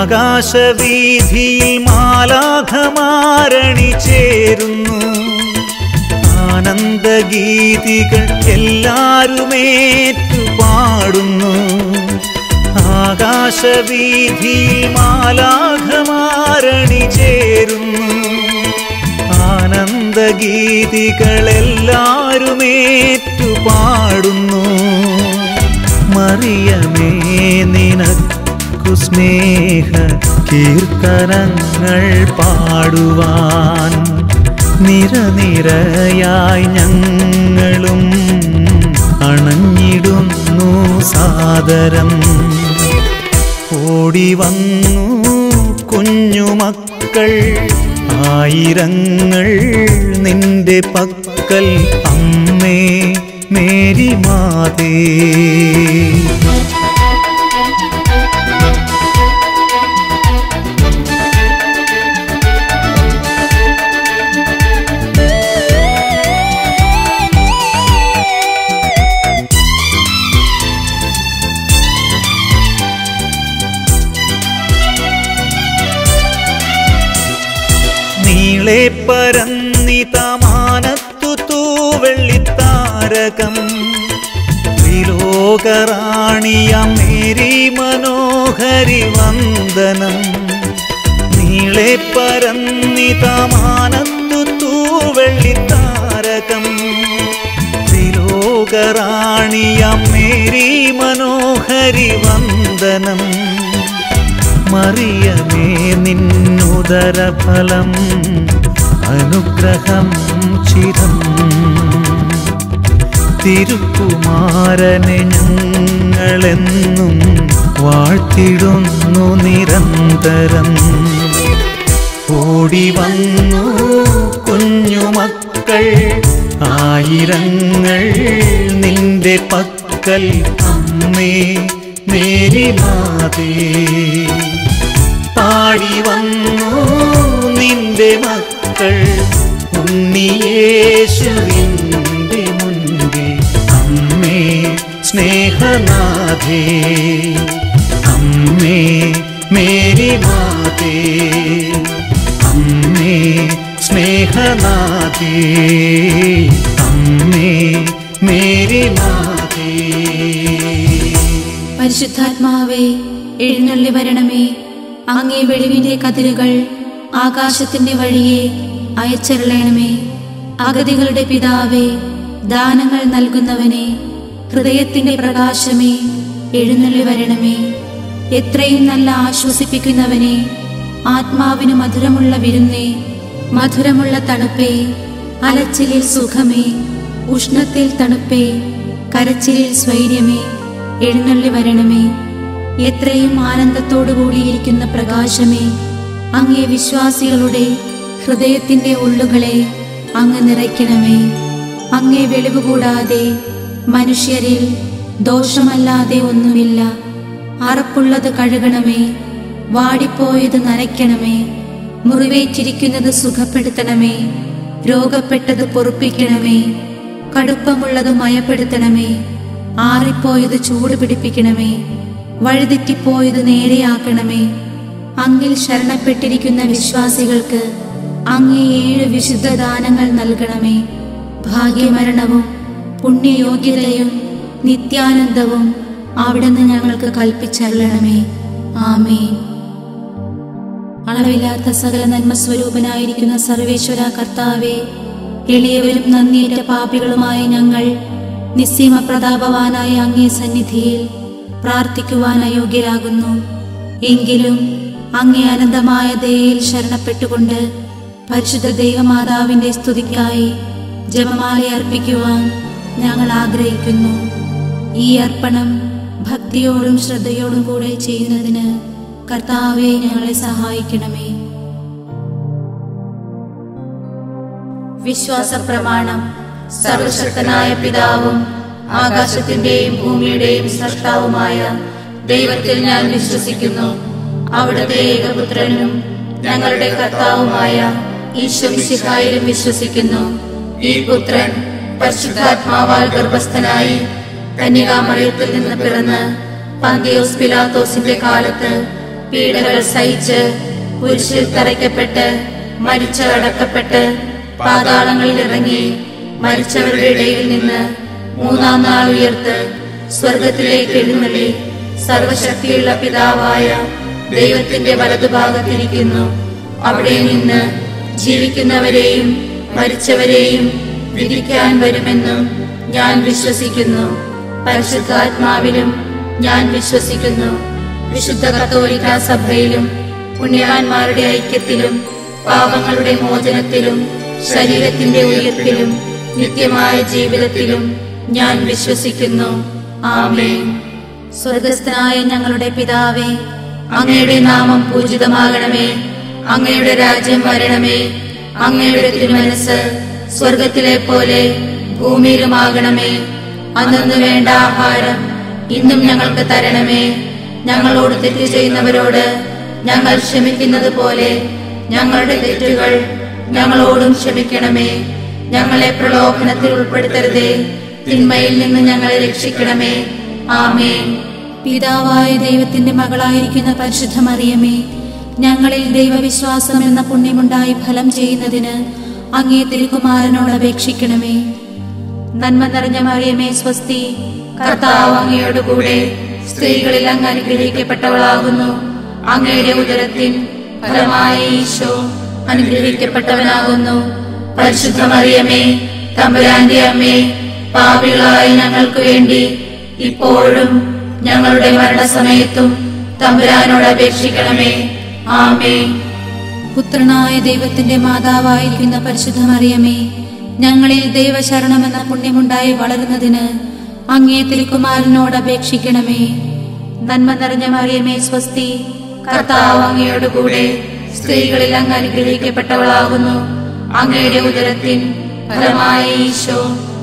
ആകാശവീഥിയിൽ മാലാഖമാരണി ചേരുന്നു ആനന്ദഗീതികൾ എല്ലാരുമേറ്റു പാടുന്നു ആകാശവീഥിയിൽ മാലാഖമാരണി ചേരുന്നു ആനന്ദഗീതികളെല്ലാരുമേറ്റു പാടുന്നു മറിയമേ നിനക്കു സ്നേഹ കീർത്തനങ്ങൾ പാടുവാൻ നിരനിരയായി ഞങ്ങളും അണഞ്ഞിടുന്നു സാദരം ഓടി വന്നു കുഞ്ഞുമക്കൾ ആയിരങ്ങൾ നിന്റെ പക്കൽ അമ്മേ മേരി മാതേ നീളെ പരന്നിതമാനത്തു തൂവെള്ളിത്താരകം ത്രിലോകറാണിയ മേരി മനോഹരി വന്ദനം നീളെ പരന്നിതമാനത്തു തൂവെള്ളിത്താരകം ത്രിലോകറാണിയ മേരി മനോഹരി വന്ദനം മറിയമേ നിന്നുദരഫലം അനുഗ്രഹം ചിരം തിരുക്കുമാരനെ ഞങ്ങളെന്നും വാഴ്ത്തിടുന്നു നിരന്തരം ഓടി വന്നു കുഞ്ഞുമക്കൾ ആയിരങ്ങൾ നിന്റെ പക്കൽ അമ്മേ മേരി മാതേ പാടി വന്നു നിന്റെ മക്കൾ ഉണ്ണിയേശുവിൻ്റെ മുൻപിൽ അമ്മേ സ്നേഹനാഥേ അമ്മേ മേരി മാതേ അമ്മേ സ്നേഹനാഥേ അമ്മേ മേരി മാതേ പരിശുദ്ധാത്മാവേ എഴുന്നള്ളി വരണമേ അങ്ങേ വെളിവിന്റെ കതിരുകൾ ആകാശത്തിന്റെ വഴിയെ അയച്ചരുളയണമേ അഗതികളുടെ പിതാവേ ദാനങ്ങൾ നൽകുന്നവനെ ഹൃദയത്തിന്റെ പ്രകാശമേ എഴുന്നള്ളി വരണമേ എത്രയും നല്ല ആശ്വസിപ്പിക്കുന്നവനെ ആത്മാവിന് മധുരമുള്ള വിരുന്നേ മധുരമുള്ള തണുപ്പേ അലച്ചിലിൽ സുഖമേ ഉഷ്ണത്തിൽ തണുപ്പേ കരച്ചിലിൽ സ്വൈര്യമേ എഴുന്നള്ളി വരണമേ എത്രയും ആനന്ദത്തോടു കൂടിയിരിക്കുന്ന പ്രകാശമേ അങ്ങേ വിശ്വാസികളുടെ ഹൃദയത്തിന്റെ ഉള്ളുകളെ അങ്ങ് നിറയ്ക്കണമേ അങ്ങേ വെളിവ് കൂടാതെ മനുഷ്യരിൽ ദോഷമല്ലാതെ ഒന്നുമില്ല അറപ്പുള്ളത് കഴുകണമേ വാടിപ്പോയത് നനയ്ക്കണമേ മുറിവേറ്റിരിക്കുന്നത് സുഖപ്പെടുത്തണമേ രോഗപ്പെട്ടത് പൊറുപ്പിക്കണമേ കടുപ്പമുള്ളത് മയപ്പെടുത്തണമേ ആറിപ്പോയത് ചൂട് പിടിപ്പിക്കണമേ വഴിതെറ്റിപ്പോയത് നേരെയാക്കണമേ അങ്ങിൽ ശരണപ്പെട്ടിരിക്കുന്ന വിശ്വാസികൾക്ക് അങ്ങേ ഏഴ് വിശുദ്ധ ദാനങ്ങൾ നൽകണമേ ഭാഗ്യമരണവും പുണ്യയോഗ്യതയും നിത്യാനന്ദവും അവിടുന്ന് ഞങ്ങൾക്ക് കൽപ്പിച്ചരുളണമേ ആമേ അളവില്ലാത്ത സകല നന്മ സ്വരൂപനായിരിക്കുന്ന സർവേശ്വര കർത്താവെ എളിയവരും നന്ദിയേറ്റ പാപികളുമായ ഞങ്ങൾ നിസ്സീമ പ്രതാപവാനായ അങ്ങേ സന്നിധിയിൽ പ്രാർത്ഥിക്കുവാൻ അയോഗ്യരാകുന്നു എങ്കിലും അങ്ങേ അനന്തമായ ദയയിൽ ശരണപ്പെട്ടുകൊണ്ട് പരിശുദ്ധ ദൈവമാതാവിന്റെ സ്തുതിക്കായി ജപമാല അർപ്പിക്കുവാൻ ഞങ്ങൾ ആഗ്രഹിക്കുന്നു ഈ അർപ്പണം ഭക്തിയോടും ശ്രദ്ധയോടും കൂടെ ചെയ്യുന്നതിന് കർത്താവെ ഞങ്ങളെ സഹായിക്കണമേ വിശ്വാസ പ്രമാണം സർവശക്തനായ പിതാവും ആകാശത്തിന്റെയും ഭൂമിയുടെയും സൃഷ്ടാവുമായ ദൈവത്തിൽ ഞാൻ വിശ്വസിക്കുന്നു അവിടുത്തെ ഏകപുത്രനും ഞങ്ങളുടെ കർത്താവുമായ ഈശ്വമിശിഹായിലും വിശ്വസിക്കുന്നു ഈ പുത്രൻ പരിശുദ്ധാത്മാവാൽ ഗർഭസ്ഥനായി കന്യകാമറിയത്തിൽ നിന്ന് പിറന്ന് പന്തിയോസ് പിലാത്തോസിന്റെ കാലത്ത് പീഡകൾ സഹിച്ച് കുരിശിൽ തറയ്ക്കപ്പെട്ട് മരിച്ചടക്കപ്പെട്ട് പാതാളങ്ങളിൽ ഇറങ്ങി മരിച്ചവരുടെ ഇടയിൽ നിന്ന് മൂന്നാം നാൾ ഉയർത്ത് സ്വർഗത്തിലേക്ക് എഴുന്നള്ളി സർവശക്തിയുള്ള പിതാവായ ദൈവത്തിന്റെ വലതുഭാഗത്തിരിക്കുന്നു അവിടെ നിന്ന് ജീവിക്കുന്നവരെയും മരിച്ചവരെയും വിധിക്കാൻ വരുമെന്നും ഞാൻ വിശ്വസിക്കുന്നു പരിശുദ്ധാത്മാവിലും ഞാൻ വിശ്വസിക്കുന്നു വിശുദ്ധ കത്തോലിക്ക സഭയിലും പുണ്യവാന്മാരുടെ ഐക്യത്തിലും പാപങ്ങളുടെ മോചനത്തിലും ശരീരത്തിന്റെ ഉയർപ്പിലും നിത്യമായ ജീവിതത്തിലും ഞാൻ വിശ്വസിക്കുന്നു ആമേൻ സ്വർഗസ്ഥനായ ഞങ്ങളുടെ പിതാവേ അങ്ങയുടെ നാമം പൂജിതമാകണമേ അങ്ങയുടെ രാജ്യം വരണമേ അങ്ങയുടെ തിരുമനസ് സ്വർഗത്തിലെ പോലെ ഭൂമിയിലുമാകണമേ അന്നു വേണ്ട ആഹാരം ഇന്നും ഞങ്ങൾക്ക് തരണമേ ഞങ്ങളോട് തെറ്റ് ചെയ്യുന്നവരോട് ഞങ്ങൾ ക്ഷമിക്കുന്നത് പോലെ ഞങ്ങളുടെ തെറ്റുകൾ ഞങ്ങളോടും ക്ഷമിക്കണമേ ഞങ്ങളെ പ്രലോഭനത്തിൽ ഉൾപ്പെടുത്തരുതേ തിന്മയിൽ നിന്ന് ഞങ്ങളെ രക്ഷിക്കണമേ ആമേൻ പിതാവായ ദൈവത്തിന്റെ മകളായിരിക്കുന്ന പരിശുദ്ധ മറിയമേ ഞങ്ങളിൽ ദൈവവിശ്വാസം എന്ന പുണ്യമുണ്ടായി ഫലം ചെയ്യുന്നതിന് അങ്ങേ തിരുക്കുമാരനോട് അപേക്ഷിക്കണമേ നന്മ നിറഞ്ഞ മറിയമേ സ്വസ്തി കർത്താവ് അങ്ങയോട് കൂടെ സ്ത്രീകളിൽ അങ്ങ് അനുഗ്രഹിക്കപ്പെട്ടവളാകുന്നു അങ്ങയുടെ ഉദരത്തിൻ ഫലമായ ഈശോ അനുഗ്രഹിക്കപ്പെട്ടവനാകുന്നു പരിശുദ്ധ മറിയമേ തമ്പുരാന്റെ അമ്മേ പാപികളായ ഞങ്ങൾക്ക് വേണ്ടി ഇപ്പോഴും ഞങ്ങളുടെ മരണസമയത്തും തമ്പുരാനോട് അപേക്ഷിക്കണമേ ആമേ പുത്രനായ ദൈവത്തിന്റെ മാതാവായിരിക്കുന്ന പരിശുദ്ധ മറിയമേ ഞങ്ങളിൽ ദൈവശരണമെന്ന പുണ്യമുണ്ടായി വളരുന്നതിന് അങ്ങേ തിരുക്കുമാരനോട് അപേക്ഷിക്കണമേ നന്മ നിറഞ്ഞ മറിയമേ സ്വസ്തി കർത്താവ് അങ്ങയോട് കൂടെ സ്ത്രീകളിൽ അങ്ങ് അനുഗ്രഹിക്കപ്പെട്ടവളാകുന്നു അങ്ങയുടെ ഉദരത്തിൻ ഫലമായ ഈശോ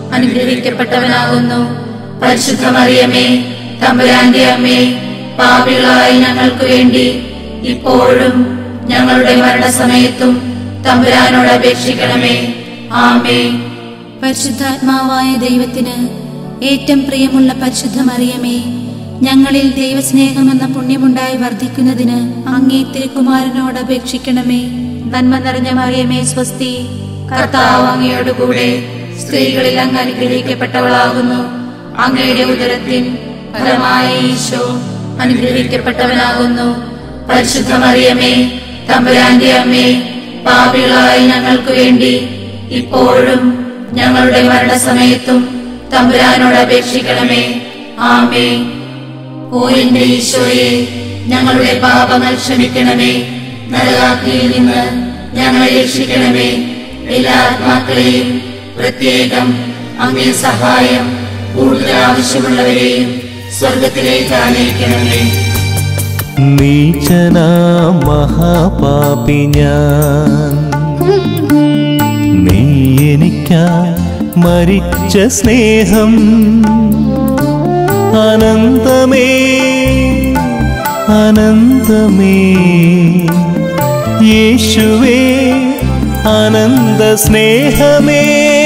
അനുഗ്രഹിക്കപ്പെട്ടവനാകുന്നു പരിശുദ്ധ മറിയമേ തമ്പുരാന്റെ അമ്മേ പാപികളായ ഞങ്ങൾക്ക് വേണ്ടി ഇപ്പോഴും ഞങ്ങളുടെ മരണസമയത്തും തമ്പുരാനോട് അപേക്ഷിക്കണമേ ആമേ പരിശുദ്ധാത്മാവായ ദൈവത്തിന് ഏറ്റവും പ്രിയമുള്ള പരിശുദ്ധ മറിയമേ ഞങ്ങളിൽ ദൈവസ്നേഹമെന്ന പുണ്യമുണ്ടായി വർദ്ധിക്കുന്നതിന് അങ്ങേ തിരുക്കുമാരനോട് അപേക്ഷിക്കണമേ നന്മ നിറഞ്ഞ മറിയമേ സ്വസ്തി കർത്താവ് അങ്ങയോട് കൂടെ സ്ത്രീകളിൽ അങ്ങ് അനുഗ്രഹിക്കപ്പെട്ടവളാകുന്നു അങ്ങയുടെ ഉദരത്തിൻ ഫലമായ ഈശോ അനുഗ്രഹിക്കപ്പെട്ടവനാകുന്നു പരിശുദ്ധ മറിയമേ തമ്പുരാന്റെ അമ്മേ പാപികളായ ഞങ്ങൾക്ക് വേണ്ടി ഇപ്പോഴും ഞങ്ങളുടെ മരണസമയത്തും തമ്പുരാനോട് അപേക്ഷിക്കണമേ ആമേ ഓ എന്റെ ഈശോയെ ഞങ്ങളുടെ പാപങ്ങൾ ക്ഷമിക്കണമേ നരകാഗ്നിയിൽ നിന്ന് ഞങ്ങളെ രക്ഷിക്കണമേ എല്ലാ ആത്മാക്കളെയും പ്രത്യേകം അങ്ങേ സഹായം കൂടുതൽ ആവശ്യമുള്ളവരെയും സ്വർഗത്തിലേക്ക് ആനയിക്കണമേ നീചനാ മഹാപാപി ഞാൻ നീ എനിക്കാ മരിച്ച സ്നേഹം അനന്തമേ അനന്തമേ യേശുവേ അനന്ത സ്നേഹമേ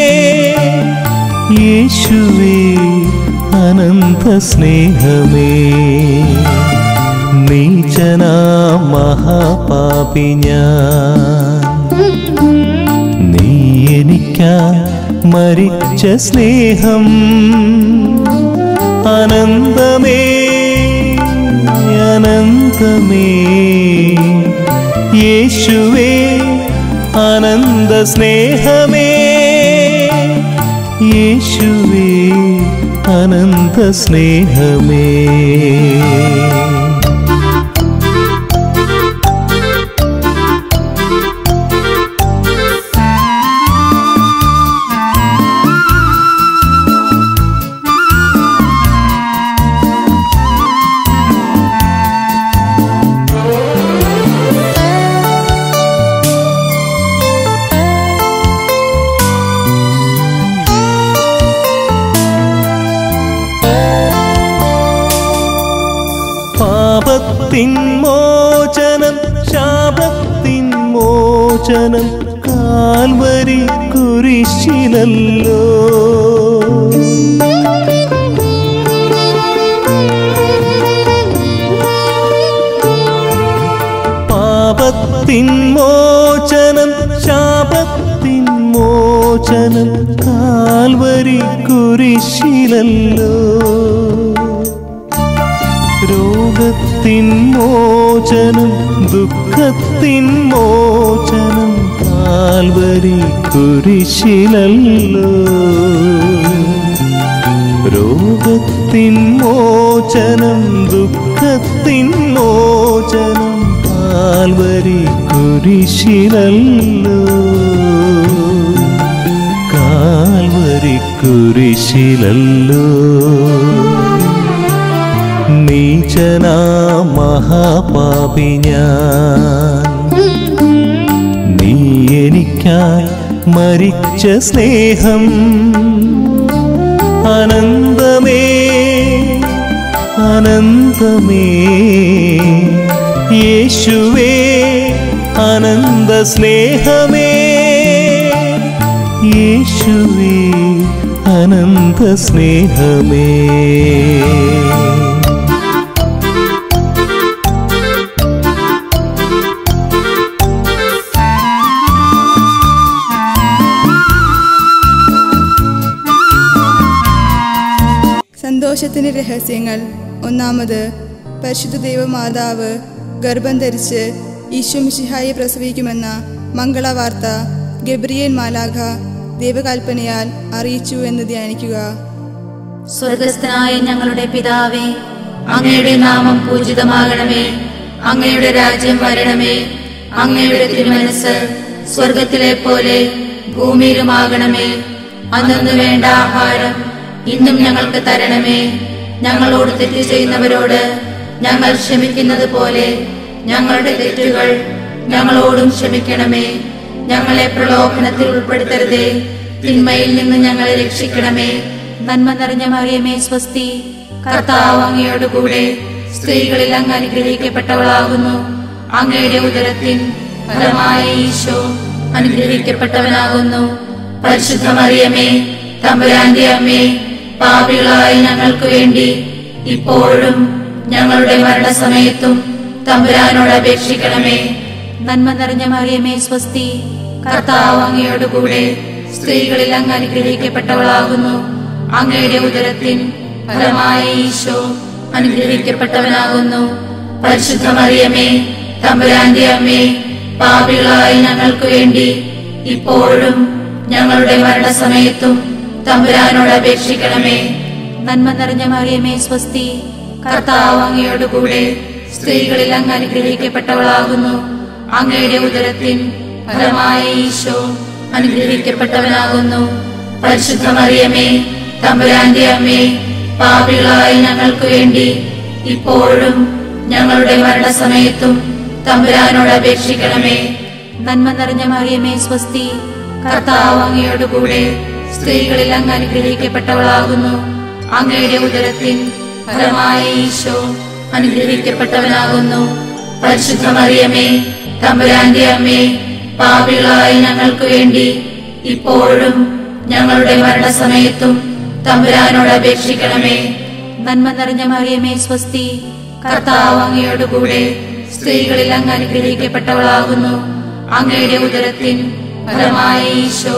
യേശുവേ അനന്ത സ്നേഹമേ നീചനാ മഹാപാപി ഞാൻ നീ എനിക്കാ മരിച്ച സ്നേഹം അനന്തമേ അനന്തമേ യേശുവേ അനന്ത സ്നേഹമേ യേശുവേ അനന്ത സ്നേഹമേ പാപത്തിൻ മോചനം ശാപത്തിൻ മോചനം കാൽവരി കുരിശിലല്ലോ പാപത്തിൻ മോചനം ശാപത്തിൻ മോചനം കാൽവരി കുരിശിലല്ലോ രോഗത്തിൻ മോചനം ദുഃഖത്തിൻ മോചനം കാൽവരി കുരിശിലല്ലോ രോഗത്തിൻ മോചനം ദുഃഖത്തിൻ മോചനം കാൽവരി കുരിശിലല്ലോ കാൽവരി കുരിശിലല്ലോ നീചനാ മഹാപാപി ഞാൻ നീ എനിക്കായി മരിച്ച സ്നേഹം അനന്തമേ അനന്തമേ യേശുവേ അനന്ത സ്നേഹമേ യേശുവേ അനന്ത സ്നേഹമേ സന്തോഷത്തിന്റെ രഹസ്യങ്ങൾ ഒന്നാമത് പരിശുദ്ധ ദൈവമാതാവ് ഗർഭം ധരിച്ച് ഈശ്വമിഷിഹായി പ്രസവിക്കുമെന്ന മംഗളവാർത്ത ഗബ്രിയേൽ മാലാഖ ദൈവകൽപ്പനയാൽ അറിയിച്ചു എന്ന് ധ്യാനിക്കുക സ്വർഗസ്ഥനായ ഞങ്ങളുടെ പിതാവേ അങ്ങയുടെ നാമം പൂജിതമാകണമേ അങ്ങയുടെ രാജ്യം വരണമേ അങ്ങയുടെ തിരുമനസ് സ്വർഗത്തിലെ പോലെ ഭൂമിയിലുമാകണമേ അന്നു വേണ്ട ആഹാരം ഇന്നും ഞങ്ങൾക്ക് തരണമേ ഞങ്ങളോട് തെറ്റ് ചെയ്യുന്നവരോട് ഞങ്ങൾ ക്ഷമിക്കുന്നത് പോലെ ഞങ്ങളുടെ തെറ്റുകൾ ഞങ്ങളോടും ക്ഷമിക്കണമേ ഞങ്ങളെ പ്രലോഭനത്തിൽ ഉൾപ്പെടുത്തരുതേ തിന്മയിൽ നിന്ന് ഞങ്ങളെ രക്ഷിക്കണമേ നന്മ നിറഞ്ഞ മറിയമേ സ്വസ്തി കർത്താവ് അങ്ങയോട് കൂടെ സ്ത്രീകളിൽ അങ്ങ് അനുഗ്രഹിക്കപ്പെട്ടവളാകുന്നു അങ്ങയുടെ ഉദരത്തിൻ ഫലമായ ഈശോ അനുഗ്രഹിക്കപ്പെട്ടവനാകുന്നു പരിശുദ്ധ മറിയമേ തമ്പുരാന്റെ അമ്മേ പാപികളായ ഞങ്ങൾക്ക് വേണ്ടി ഇപ്പോഴും ഞങ്ങളുടെ മരണസമയത്തും തമ്പുരാനോട് അപേക്ഷിക്കണമേ നന്മ നിറഞ്ഞ മറിയമേ സ്വസ്തി കർത്താവ് അങ്ങയോട് കൂടെ സ്ത്രീകളിൽ അങ്ങ് അനുഗ്രഹിക്കപ്പെട്ടവളാകുന്നു അങ്ങയുടെ ഉദരത്തിൻ ഫലമായ ഈശോ അനുഗ്രഹിക്കപ്പെട്ടവനാകുന്നു പരിശുദ്ധ മറിയമേ തമ്പുരാന്റെ അമ്മേ പാപികളായ ഞങ്ങൾക്ക് വേണ്ടി ഇപ്പോഴും ഞങ്ങളുടെ മരണസമയത്തും തമ്പുരാനോട് അപേക്ഷിക്കണമേ നന്മ നിറഞ്ഞ മറിയമേ സ്വസ്തി കർത്താവ് അങ്ങയോട് കൂടെ സ്ത്രീകളിൽ അങ്ങ് അനുഗ്രഹിക്കപ്പെട്ടവളാകുന്നു അങ്ങയുടെ ഉദരത്തിൻ ഫലമായ ഈശോ അനുഗ്രഹിക്കപ്പെട്ടവനാകുന്നു പരിശുദ്ധ മറിയമേ തമ്പുരാന്റെ അമ്മേ പാപികളായ ഞങ്ങൾക്ക് വേണ്ടി ഇപ്പോഴും ഞങ്ങളുടെ മരണസമയത്തും തമ്പുരാനോട് അപേക്ഷിക്കണമേ നന്മ നിറഞ്ഞ മറിയമേ സ്വസ്തി കർത്താവ് അങ്ങയോട് കൂടെ സ്ത്രീകളിൽ അങ്ങ് അനുഗ്രഹിക്കപ്പെട്ടവളാകുന്നു അങ്ങയുടെ ഉദരത്തിൻ ഫലമായ ഈശോ അനുഗ്രഹിക്കപ്പെട്ടവനാകുന്നു പരിശുദ്ധ മറിയമേ തമ്പുരാന്റെ അമ്മേ പാപികളായ ഞങ്ങൾക്ക് വേണ്ടി ഇപ്പോഴും ഞങ്ങളുടെ മരണസമയത്തും തമ്പുരാനോട് അപേക്ഷിക്കണമേ നന്മ നിറഞ്ഞ മറിയമേ സ്വസ്തി കർത്താവ് അങ്ങയോട് കൂടെ സ്ത്രീകളിൽ അങ്ങ് അനുഗ്രഹിക്കപ്പെട്ടവളാകുന്നു അങ്ങയുടെ ഉദരത്തിൻ ഫലമായ ഈശോ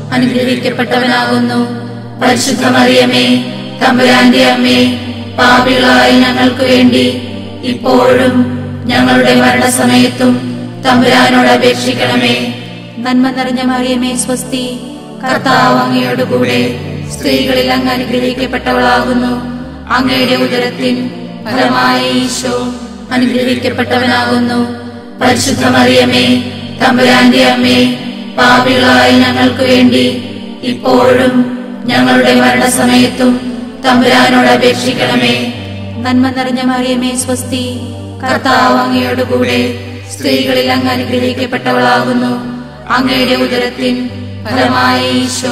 അനുഗ്രഹിക്കപ്പെട്ടവനാകുന്നു പരിശുദ്ധ മറിയമേ തമ്പുരാന്റെ അമ്മേ പാപികളായ ഞങ്ങൾക്ക് വേണ്ടി ഇപ്പോഴും ഞങ്ങളുടെ മരണസമയത്തും തമ്പുരാനോട് അപേക്ഷിക്കണമേ നന്മ നിറഞ്ഞ മറിയമേ സ്വസ്തി കർത്താവ് അങ്ങയോട് കൂടെ സ്ത്രീകളിൽ അങ്ങ് അനുഗ്രഹിക്കപ്പെട്ടവളാകുന്നു അങ്ങയുടെ ഉദരത്തിൻ ഫലമായ ഈശോ അനുഗ്രഹിക്കപ്പെട്ടവനാകുന്നു പരിശുദ്ധ മറിയമേ തമ്പുരാന്റെ അമ്മേ പാപികളായ ഞങ്ങൾക്ക് വേണ്ടി ഇപ്പോഴും ഞങ്ങളുടെ മരണസമയത്തും തമ്പുരാനോട് അപേക്ഷിക്കണമേ നന്മ നിറഞ്ഞ മറിയമേ സ്വസ്തി കർത്താവ് അങ്ങയോട് കൂടെ സ്ത്രീകളിൽ അങ്ങ് അനുഗ്രഹിക്കപ്പെട്ടവളാകുന്നു അങ്ങയുടെ ഉദരത്തിൻ ഫലമായ ഈശോ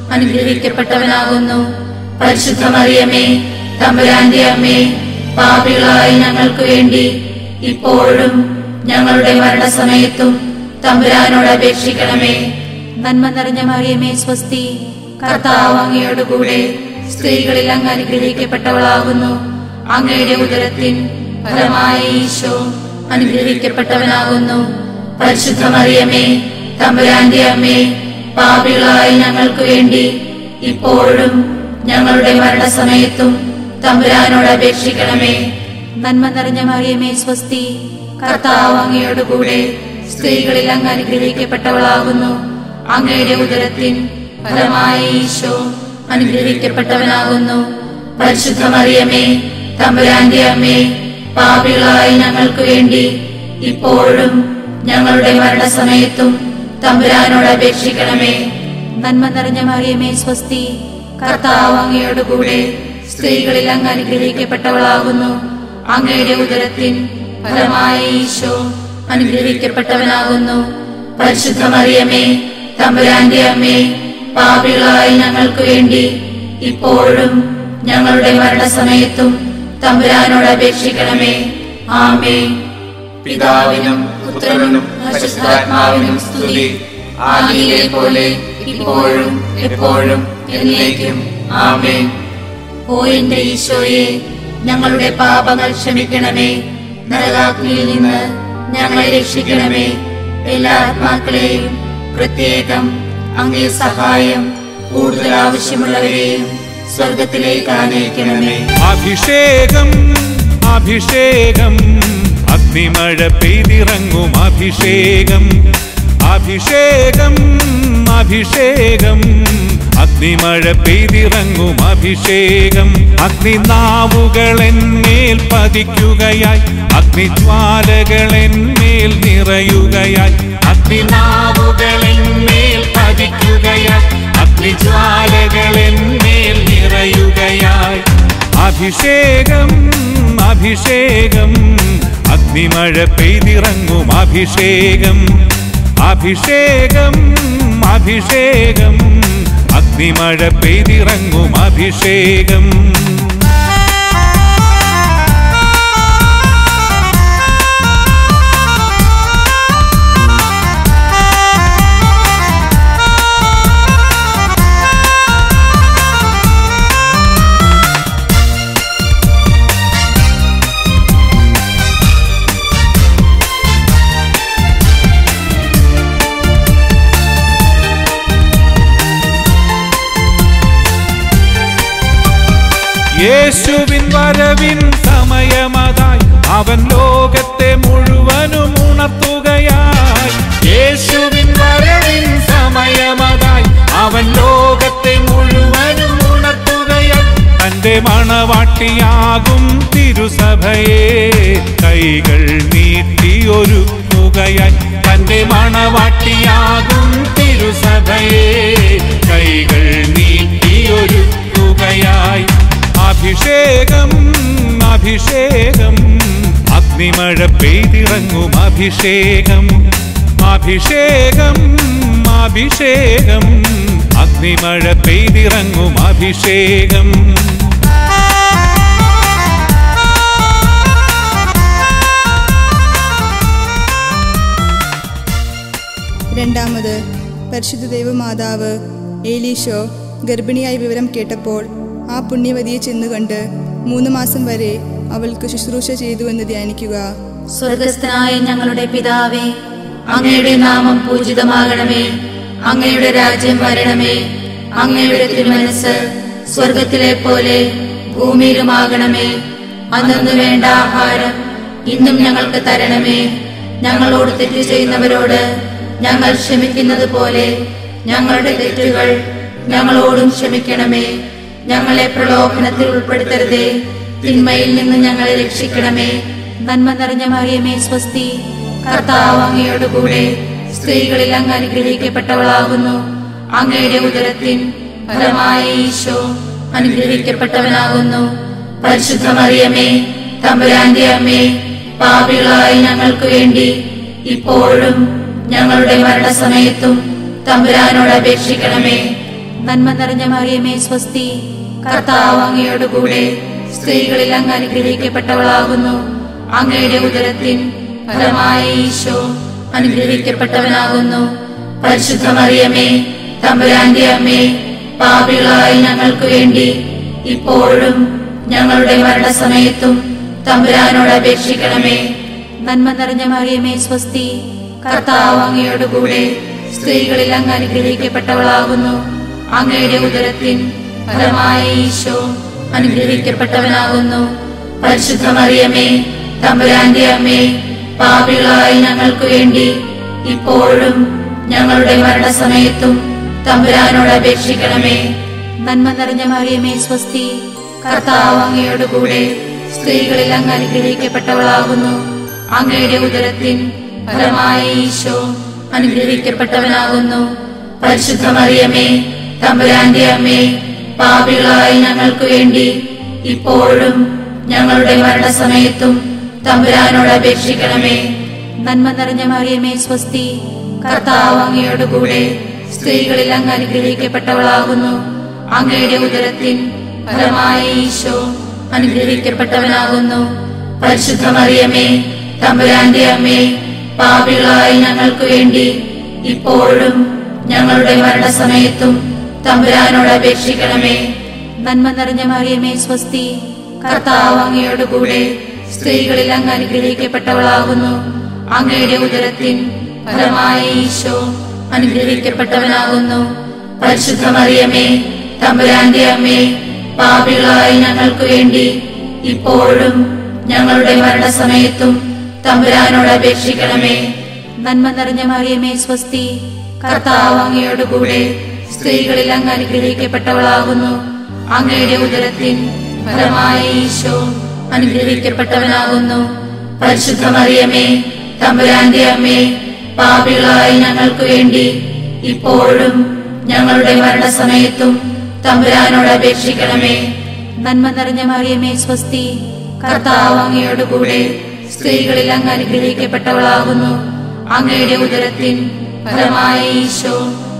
അനുഗ്രഹിക്കപ്പെട്ടവനാകുന്നു പരിശുദ്ധ മറിയമേ തമ്പുരാന്റെ അമ്മേ പാപികളായ ഞങ്ങൾക്ക് വേണ്ടി ഇപ്പോഴും ഞങ്ങളുടെ മരണസമയത്തും തമ്പുരാനോട് അപേക്ഷിക്കണമേ നന്മ നിറഞ്ഞ മറിയമേ സ്വസ്തി കർത്താവ് അങ്ങയോട് കൂടെ സ്ത്രീകളിൽ അങ്ങ് അനുഗ്രഹിക്കപ്പെട്ടവളാകുന്നു അങ്ങയുടെ ഉദരത്തിൻ ഫലമായ ഈശോ അനുഗ്രഹിക്കപ്പെട്ടവനാകുന്നു പരിശുദ്ധ മറിയമേ തമ്പുരാന്റെ അമ്മേ പാപികളായ ഞങ്ങൾക്ക് വേണ്ടി ഇപ്പോഴും ഞങ്ങളുടെ മരണസമയത്തും തമ്പുരാനോട് അപേക്ഷിക്കണമേ നന്മ നിറഞ്ഞ മറിയമേ സ്വസ്തി കർത്താവ് അങ്ങയോടുകൂടെ സ്ത്രീകളിൽ അങ്ങ് അനുഗ്രഹിക്കപ്പെട്ടവളാകുന്നു അങ്ങയുടെ ഉദരത്തിൻ ഫലമായ ഈശോ അനുഗ്രഹിക്കപ്പെട്ടവനാകുന്നു പരിശുദ്ധ മറിയമേ തമ്പുരാന്റെ അമ്മേ പാപികളായ ഞങ്ങൾക്ക് വേണ്ടി ഇപ്പോഴും ഞങ്ങളുടെ മരണസമയത്തും തമ്പുരാനോട് അപേക്ഷിക്കണമേ നന്മ നിറഞ്ഞ മറിയമേ സ്വസ്തി കർത്താവ് അങ്ങയോടുകൂടെ സ്ത്രീകളിൽ അങ്ങ് അനുഗ്രഹിക്കപ്പെട്ടവളാകുന്നു അങ്ങയുടെ ഉദരത്തിൻ ഫലമായ ഈശോ അനുഗ്രഹിക്കപ്പെട്ടവനാകുന്നു പരിശുദ്ധ മറിയമേ തമ്പുരാന്റെ അമ്മേ പാപികളായ ഞങ്ങൾക്ക് വേണ്ടി ഇപ്പോഴും ഞങ്ങളുടെ മരണസമയത്തും തമ്പുരാനോട് അപേക്ഷിക്കണമേ ആമേ പിതാവിനും പുത്രനും പരിശുദ്ധാത്മാവിനും സ്തുതി ആദിയിലെ പോലെ ഇപ്പോഴും എപ്പോഴും എന്നേക്കും ആമേ ഓ എന്റെ ഈശോയെ ഞങ്ങളുടെ പാപങ്ങൾ ക്ഷമിക്കണമേ നരകാഗ്നിയിൽ നിന്ന് ഞങ്ങളെ രക്ഷിക്കണമേ എല്ലാ ആത്മാക്കളെയും പ്രത്യേകം അങ്ങേ സഹായം കൂടുതൽ ആവശ്യമുള്ളവരെയും സ്വർഗത്തിലേക്ക് ആനയിക്കണമേ അഭിഷേകം അഭിഷേകം അഗ്നിമഴ പെയ്തിറങ്ങും അഭിഷേകം അഭിഷേകം അഭിഷേകം അഗ്നിമഴ പെയ്തിറങ്ങും അഭിഷേകം അഗ്നിനാവുകളെന്മേൽ പതിക്കുകയായി അഗ്നിജ്വാലകളെന്മേൽ നിറയുകയായി അഗ്നിനാവുകളെന്മേൽ പതിക്കുകയായി അഗ്നിജ്വാലകളെന്മേൽ നിറയുകയായി അഭിഷേകം അഭിഷേകം അഗ്നിമഴ പെയ്തിറങ്ങും അഭിഷേകം അഭിഷേകം അഭിഷേകം അഗ്നിമഴ പെയ്തിറങ്ങും അഭിഷേകം യേശുവിൻ വരവിൻ സമയമതായി അവൻ ലോകത്തെ മുഴുവനും ഉണർത്തുകയായി യേശുവിൻ വരവിൻ സമയമതായി അവൻ ലോകത്തെ മുഴുവനും ഉണർത്തുകയായി തന്റെ മണവാട്ടിയാകും തിരുസഭയെ കൈകൾ നീട്ടിയൊരുക്കുകയായി തന്റെ മണവാട്ടിയാകും തിരുസഭയെ കൈകൾ നീട്ടിയൊരുക്കുകയായി അഭിഷേകം അഭിഷേകം അഗ്നിമഴ പെയ്തിറങ്ങും അഭിഷേകം അഭിഷേകം അഭിഷേകം അഗ്നിമഴ പെയ്തിറങ്ങും അഭിഷേകം രണ്ടാമത് പരിശുദ്ധ ദൈവമാതാവ് ഏലീഷോ ഗർഭിണിയായ വിവരം കേട്ടപ്പോൾ ആ പുണ്യവതിയെ ചെന്നുകണ്ട് മൂന്ന് മാസം വരെ അവൾക്ക് ശുശ്രൂഷ ചെയ്തുവെന്ന് ധ്യാനിക്കുക സ്വർഗസ്ഥനായ ഞങ്ങളുടെ പിതാവേ അങ്ങയുടെ നാമം പൂജിതമാകണമേ അങ്ങയുടെ രാജ്യം വരണമേ അങ്ങയുടെ തിരുമനസ് സ്വർഗത്തിലെ പോലെ ഭൂമിയിലുമാകണമേ അന്നു വേണ്ട ആഹാരം ഇന്നും ഞങ്ങൾക്ക് തരണമേ ഞങ്ങളോട് തെറ്റ് ചെയ്യുന്നവരോട് ഞങ്ങൾ ക്ഷമിക്കുന്നത് പോലെ ഞങ്ങളുടെ തെറ്റുകൾ ഞങ്ങളോടും ക്ഷമിക്കണമേ ഞങ്ങളെ പ്രലോഭനത്തിൽ ഉൾപ്പെടുത്തരുതേ തിന്മയിൽ നിന്ന് ഞങ്ങളെ രക്ഷിക്കണമേ നന്മ നിറഞ്ഞ മറിയമേ സ്വസ്തി കർത്താവ് അങ്ങയോടുകൂടെ സ്ത്രീകളിൽ അങ്ങ് അനുഗ്രഹിക്കപ്പെട്ടവളാകുന്നു അങ്ങയുടെ ഉദരത്തിൻ ഫലമായ ഈശോ അനുഗ്രഹിക്കപ്പെട്ടവനാകുന്നു പരിശുദ്ധ മറിയമേ തമ്പുരാന്റെ അമ്മേ പാപികളായ ഞങ്ങൾക്ക് വേണ്ടി ഇപ്പോഴും ഞങ്ങളുടെ മരണസമയത്തും തമ്പുരാനോട് അപേക്ഷിക്കണമേ നന്മ നിറഞ്ഞ മറിയമേ സ്വസ്തി കർത്താവ് അങ്ങയോടുകൂടെ സ്ത്രീകളിൽ അങ്ങ് അനുഗ്രഹിക്കപ്പെട്ടവളാകുന്നു അങ്ങയുടെ ഉദരത്തിൻ ഫലമായ ഈശോ അനുഗ്രഹിക്കപ്പെട്ടവനാകുന്നു പരിശുദ്ധ മറിയമേ തമ്പുരാന്റെ അമ്മേ പാപികളായ ഞങ്ങൾക്ക് വേണ്ടി ഇപ്പോഴും ഞങ്ങളുടെ മരണസമയത്തും തമ്പുരാനോട് അപേക്ഷിക്കണമേ നന്മ നിറഞ്ഞ മറിയമേ സ്വസ്തി കർത്താവ് അങ്ങയോടുകൂടെ സ്ത്രീകളിൽ അങ്ങ് അനുഗ്രഹിക്കപ്പെട്ടവളാകുന്നു അങ്ങയുടെ ഉദരത്തിൻ ഫലമായ ഈശോ അനുഗ്രഹിക്കപ്പെട്ടവനാകുന്നു പരിശുദ്ധ മറിയമേ തമ്പുരാന്റെ അമ്മേ പാപികളായ ഞങ്ങൾക്ക് വേണ്ടി ഇപ്പോഴും ഞങ്ങളുടെ മരണസമയത്തും തമ്പുരാനോട് അപേക്ഷിക്കണമേ നന്മ നിറഞ്ഞ മറിയമേ സ്വസ്തി കർത്താവ് അങ്ങയോടുകൂടെ സ്ത്രീകളിൽ അങ്ങ് അനുഗ്രഹിക്കപ്പെട്ടവളാകുന്നു അങ്ങയുടെ ഉദരത്തിൻ ഫലമായ ഈശോ അനുഗ്രഹിക്കപ്പെട്ടവനാകുന്നു പരിശുദ്ധ മറിയമേ തമ്പുരാന്റെ അമ്മേ പാപികളായ ഞങ്ങൾക്ക് വേണ്ടി ഇപ്പോഴും ഞങ്ങളുടെ മരണസമയത്തും തമ്പുരാനോട് അപേക്ഷിക്കണമേ നന്മ നിറഞ്ഞ മറിയമേ സ്വസ്തി കർത്താവ് അങ്ങയോടുകൂടെ സ്ത്രീകളിൽ അങ്ങ് അനുഗ്രഹിക്കപ്പെട്ടവളാകുന്നു അങ്ങയുടെ ഉദരത്തിൻ ഫലമായ ഈശോ അനുഗ്രഹിക്കപ്പെട്ടവനാകുന്നു പരിശുദ്ധ മറിയമേ തമ്പുരാന്റെ അമ്മേ പാപികളായ ഞങ്ങൾക്ക് വേണ്ടി ഇപ്പോഴും ഞങ്ങളുടെ മരണസമയത്തും തമ്പുരാനോട് അപേക്ഷിക്കണമേ നന്മ നിറഞ്ഞ മറിയമേ സ്വസ്തി കർത്താവ് അങ്ങയോടുകൂടെ സ്ത്രീകളിൽ അങ്ങ് അനുഗ്രഹിക്കപ്പെട്ടവളാകുന്നു അങ്ങയുടെ ഉദരത്തിൻ ഫലമായ ഈശോ അനുഗ്രഹിക്കപ്പെട്ടവനാകുന്നു പരിശുദ്ധ മറിയമേ തമ്പുരാന്റെ അമ്മേ പാപികളായ ഞങ്ങൾക്ക് വേണ്ടി ഇപ്പോഴും ഞങ്ങളുടെ മരണസമയത്തും തമ്പുരാനോട് അപേക്ഷിക്കണമേ നന്മ നിറഞ്ഞ മറിയമേ സ്വസ്തി കർത്താവ് അങ്ങയോടുകൂടെ സ്ത്രീകളിൽ അങ്ങ് അനുഗ്രഹിക്കപ്പെട്ടവളാകുന്നു അങ്ങയുടെ ഉദരത്തിൻ ഫലമായ ഈശോ അനുഗ്രഹിക്കപ്പെട്ടവനാകുന്നു പരിശുദ്ധ മറിയമേ തമ്പുരാന്റെ അമ്മേ പാപികളായ ഞങ്ങൾക്ക് വേണ്ടി ഇപ്പോഴും ഞങ്ങളുടെ മരണസമയത്തും തമ്പുരാനോട് അപേക്ഷിക്കണമേ നന്മ നിറഞ്ഞ മറിയമേ സ്വസ്തി കർത്താവ് അങ്ങയോടുകൂടെ സ്ത്രീകളിൽ അങ്ങ് അനുഗ്രഹിക്കപ്പെട്ടവളാകുന്നു അങ്ങയുടെ ഉദരത്തിൻ ഫലമായ ഈശോ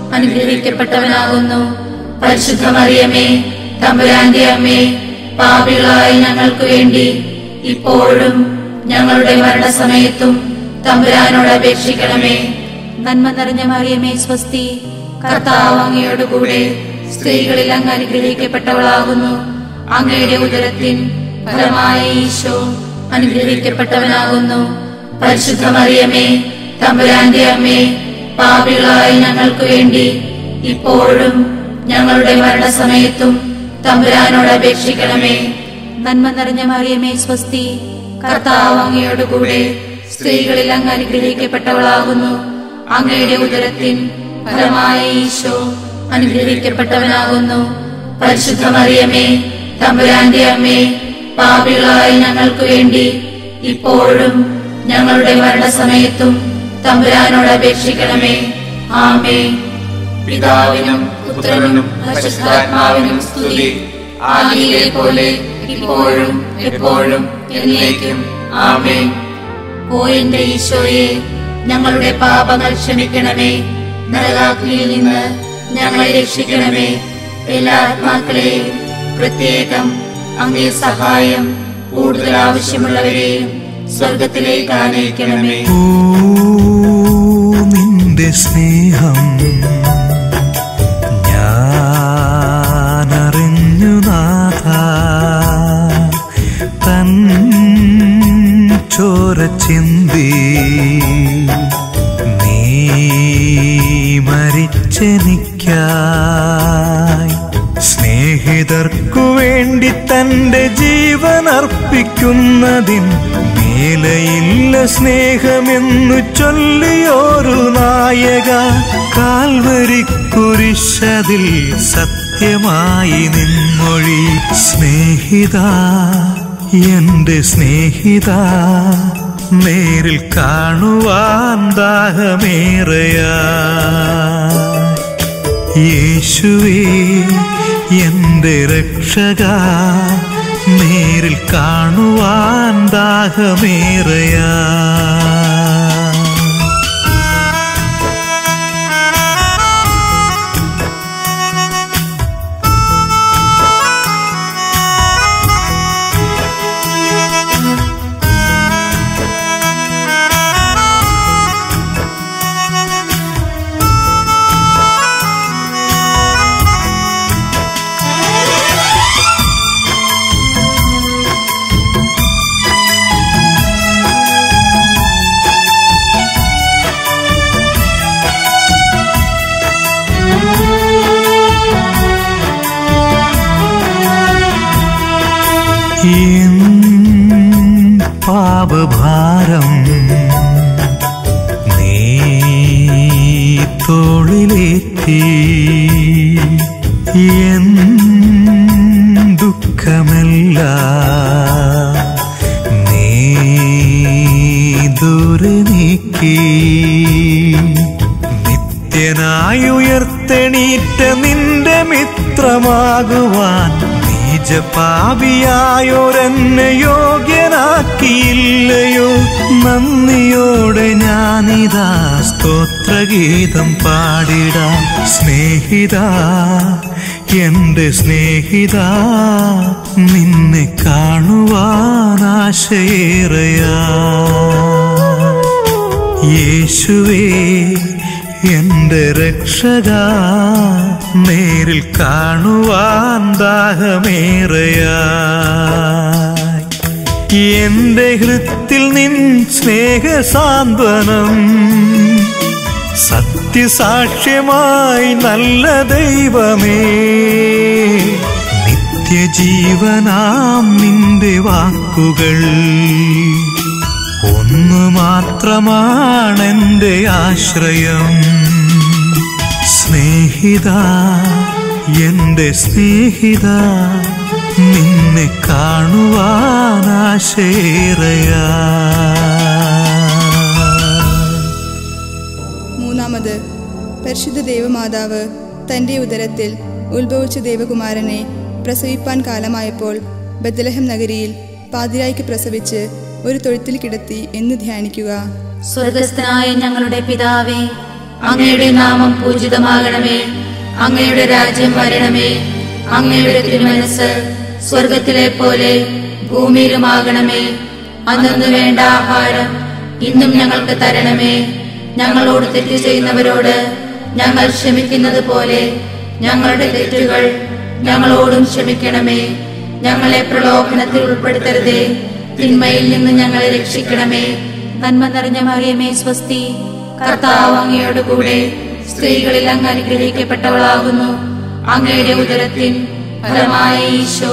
അനുഗ്രഹിക്കപ്പെട്ടവനാകുന്നു പരിശുദ്ധ മറിയമേ തമ്പുരാന്റെ അമ്മേ പാപികളായ ഞങ്ങൾക്ക് വേണ്ടി ഇപ്പോഴും ഞങ്ങളുടെ മരണസമയത്തും തമ്പുരാനോട് അപേക്ഷിക്കണമേ നന്മ നിറഞ്ഞ മറിയമേ സ്വസ്തി കർത്താവ് അങ്ങയോടുകൂടെ സ്ത്രീകളിൽ അങ്ങ് അനുഗ്രഹിക്കപ്പെട്ടവളാകുന്നു അങ്ങയുടെ ഉദരത്തിൻ ഫലമായ ഈശോ അനുഗ്രഹിക്കപ്പെട്ടവനാകുന്നു പരിശുദ്ധ മറിയമേ തമ്പുരാന്റെ അമ്മേ പാപികളായ ഞങ്ങൾക്ക് വേണ്ടി ഇപ്പോഴും ഞങ്ങളുടെ മരണസമയത്തും തമ്പുരാനോട് അപേക്ഷിക്കണമേ നന്മ നിറഞ്ഞ മറിയമേ സ്വസ്തി കർത്താവ് അങ്ങയോടുകൂടെ സ്ത്രീകളിൽ അങ്ങ് അനുഗ്രഹിക്കപ്പെട്ടവളാകുന്നു അങ്ങയുടെ ഉദരത്തിൻ ഫലമായ ഈശോ അനുഗ്രഹിക്കപ്പെട്ടവനാകുന്നു പരിശുദ്ധ മറിയമേ തമ്പുരാന്റെ അമ്മേ പാപികളായ ഞങ്ങൾക്ക് വേണ്ടി ഇപ്പോഴും ഞങ്ങളുടെ മരണസമയത്തും തമ്പുരാനോട് അപേക്ഷിക്കണമേ ആമേ പിതാവിനും പുത്രനും പരിശുദ്ധാത്മാവിനും സ്തുതി ആദിയിലെ പോലെ ഇപ്പോഴും എപ്പോഴും എന്നേക്കും ആമേ ഓ എന്റെ ഈശോയെ ഞങ്ങളുടെ പാപങ്ങൾ ക്ഷമിക്കണമേ നരകാഗ്നിയിൽ നിന്ന് ഞങ്ങളെ രക്ഷിക്കണമേ എല്ലാ ആത്മാക്കളെയും പ്രത്യേകം അങ്ങേ സഹായം കൂടുതൽ ആവശ്യമുള്ളവരെയും സ്വർഗത്തിലേക്ക് ആനയിക്കണമേ ഓ നിന്റെ സ്നേഹം ഞാനറിഞ്ഞു നാഥ തൻ ചോര ചിന്തി നീ മരിച്ചെനിക്കായി സ്നേഹിതർക്കു വേണ്ടി തന്റെ ജീവൻ അർപ്പിക്കുന്നതിൻ മേലയില്ല സ്നേഹമെന്നു ചൊല്ലിയോരു നായക കാൽവരിക്കുരിശതിൽ സത്യമായി നിൻമൊഴി സ്നേഹിത എന്റെ സ്നേഹിത നേരിൽ കാണുവാൻ ദാഹമേറയാ യേശുവേ എന്റെ രക്ഷക നേരിൽ കാണുവാൻ ദാഹമേറയാ നീക്കി എൻ ദുഃഖമല്ല നീ ദൂരെ നീക്കി നിത്യനായുയർത്തെണീറ്റ നിന്റെ മിത്രമാകുവാൻ നീജപാപിയായോരെന്നെ യോഗ്യനാക്കിയില്ലയോ നന്ദിയോടെ ഞാനിതാ സ്തോത്രഗീതം പാടിടാം സ്നേഹിത എന്റെ സ്നേഹിത നിന്നെ കാണുവാൻ ആശയേറയാ യേശുവേ എന്റെ രക്ഷക നേരിൽ കാണുവാൻ ദാഹമേറയായി എന്റെ ഹൃത്തിൽ നിൻ സ്നേഹസാന്ത്വനം സത്യസാക്ഷ്യമായി നല്ല ദൈവമേ നിത്യജീവനാം നിന്റെ വാക്കുകൾ ഒന്നു മാത്രമാണെന്റെ ആശ്രയം സ്നേഹിത എന്റെ സ്നേഹിത നിന്നെ കാണുവാൻ ആശേറയാ മൂന്നാമത് പരിശുദ്ധ ദേവമാതാവ് തൻ്റെ ഉദരത്തിൽ ഉത്ഭവിച്ച ദേവകുമാരനെ പ്രസവിപ്പാൻ കാലമായപ്പോൾ ബദലഹം നഗരിയിൽ പാതിരായ്ക്ക് പ്രസവിച്ച് ഒരു തൊഴുത്തിൽ കിടത്തി എന്ന് ധ്യാനിക്കുക സ്വർഗസ്ഥനായ ഞങ്ങളുടെ പിതാവേ അങ്ങയുടെ നാമം പൂജിതമാകണമേ അങ്ങയുടെ രാജ്യം വരണമേ അങ്ങയുടെ തിരുമനസ് സ്വർഗത്തിലെ പോലെ ഭൂമിയിലുമാകണമേ അന്നു വേണ്ട ആഹാരം ഇന്നും ഞങ്ങൾക്ക് തരണമേ ഞങ്ങളോട് തെറ്റ് ചെയ്യുന്നവരോട് ഞങ്ങൾ ക്ഷമിക്കുന്നത് പോലെ ഞങ്ങളുടെ തെറ്റുകൾ ഞങ്ങളോടും ക്ഷമിക്കണമേ ഞങ്ങളെ പ്രലോഭനത്തിൽ ഉൾപ്പെടുത്തരുതേ തിന്മയിൽ നിന്ന് ഞങ്ങളെ രക്ഷിക്കണമേ നന്മ നിറഞ്ഞ മറിയമേ സ്വസ്തി കർത്താവ് അങ്ങയോട് കൂടെ സ്ത്രീകളിൽ അങ്ങ് അനുഗ്രഹിക്കപ്പെട്ടവളാകുന്നു അങ്ങയുടെ ഉദരത്തിൻ ഫലമായ ഈശോ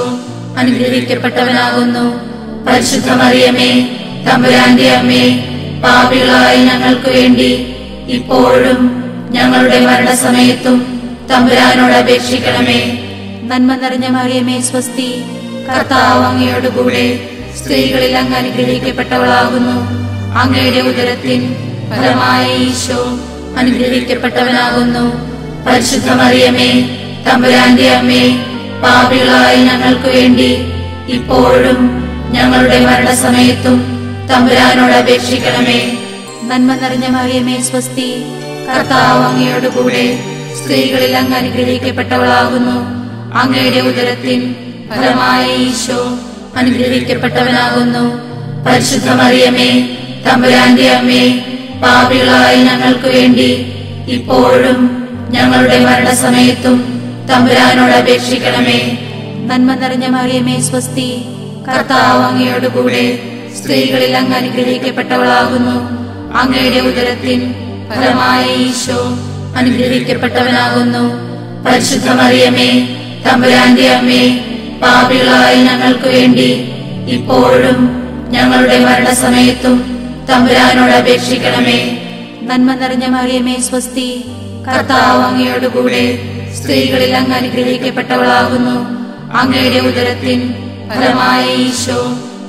അനുഗ്രഹിക്കപ്പെട്ടവനാകുന്നു പരിശുദ്ധ മറിയമേ തമ്പുരാന്റെ അമ്മേ പാപികളായ ഞങ്ങൾക്ക് വേണ്ടി ഇപ്പോഴും ഞങ്ങളുടെ മരണസമയത്തും തമ്പുരാനോട് അപേക്ഷിക്കണമേ നന്മ നിറഞ്ഞ മറിയമേ സ്വസ്തി കർത്താവ് അങ്ങയോട് കൂടെ സ്ത്രീകളിൽ അങ്ങ് അനുഗ്രഹിക്കപ്പെട്ടവളാകുന്നു അങ്ങയുടെ ഉദരത്തിൻ ഫലമായ ഈശോ അനുഗ്രഹിക്കപ്പെട്ടവനാകുന്നു പരിശുദ്ധ മറിയമേ തമ്പുരാന്റെ അമ്മേ പാപികളായ ഞങ്ങൾക്ക് വേണ്ടി ഇപ്പോഴും ഞങ്ങളുടെ മരണസമയത്തും തമ്പുരാനോട് അപേക്ഷിക്കണമേ നന്മ നിറഞ്ഞ മറിയമേ സ്വസ്തി കർത്താവ് അങ്ങയോട് കൂടെ സ്ത്രീകളിൽ അങ്ങ് അനുഗ്രഹിക്കപ്പെട്ടവളാകുന്നു അങ്ങയുടെ ഉദരത്തിൻ ഫലമായ ഈശോ അനുഗ്രഹിക്കപ്പെട്ടവനാകുന്നു പരിശുദ്ധ മറിയമേ തമ്പുരാന്റെ അമ്മേ പാപികളായ ഞങ്ങൾക്ക് വേണ്ടി ഇപ്പോഴും ഞങ്ങളുടെ മരണസമയത്തും തമ്പുരാനോട് അപേക്ഷിക്കണമേ നന്മ നിറഞ്ഞ മറിയമേ സ്വസ്തി കർത്താവ് അങ്ങയോട് കൂടെ സ്ത്രീകളിൽ അങ്ങ് അനുഗ്രഹിക്കപ്പെട്ടവളാകുന്നു അങ്ങയുടെ ഉദരത്തിൻ ഫലമായ ഈശോ അനുഗ്രഹിക്കപ്പെട്ടവനാകുന്നു പരിശുദ്ധ മറിയമേ തമ്പുരാന്റെ അമ്മേ പാപികളായ ഞങ്ങൾക്ക് വേണ്ടി ഇപ്പോഴും ഞങ്ങളുടെ മരണസമയത്തും തമ്പുരാനോട് അപേക്ഷിക്കണമേ നന്മ നിറഞ്ഞ മറിയമേ സ്വസ്തി കർത്താവ് അങ്ങയോട് കൂടെ സ്ത്രീകളിൽ അങ്ങ് അനുഗ്രഹിക്കപ്പെട്ടവളാകുന്നു അങ്ങയുടെ ഉദരത്തിൻ ഫലമായ ഈശോ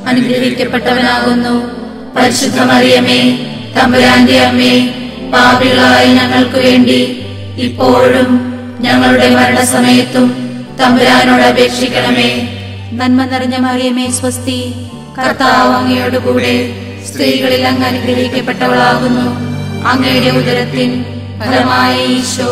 അനുഗ്രഹിക്കപ്പെട്ടവനാകുന്നു പരിശുദ്ധ മറിയമേ തമ്പുരാന്റെ അമ്മേ പാപികളായ ഞങ്ങൾക്ക് വേണ്ടി ഇപ്പോഴും ഞങ്ങളുടെ മരണസമയത്തും തമ്പുരാനോട് അപേക്ഷിക്കണമേ നന്മ നിറഞ്ഞ മറിയമേ സ്വസ്തി കർത്താവ് അങ്ങയോട് കൂടെ സ്ത്രീകളിൽ അങ്ങ് അനുഗ്രഹിക്കപ്പെട്ടവളാകുന്നു അങ്ങയുടെ ഉദരത്തിൻ ഫലമായ ഈശോ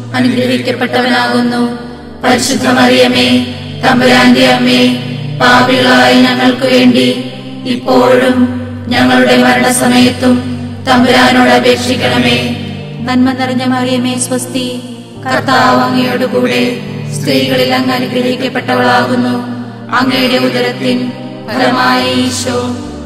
അനുഗ്രഹിക്കപ്പെട്ടവനാകുന്നു പരിശുദ്ധ മറിയമേ തമ്പുരാന്റെ അമ്മേ പാപികളായ ഞങ്ങൾക്ക് വേണ്ടി ഇപ്പോഴും ഞങ്ങളുടെ മരണസമയത്തും തമ്പുരാനോട് അപേക്ഷിക്കണമേ നന്മ നിറഞ്ഞ മറിയമേ സ്വസ്തി കർത്താവ് അങ്ങയോട് കൂടെ സ്ത്രീകളിൽ അങ്ങ് അനുഗ്രഹിക്കപ്പെട്ടവളാകുന്നു അങ്ങയുടെ ഉദരത്തിൻ ഫലമായ ഈശോ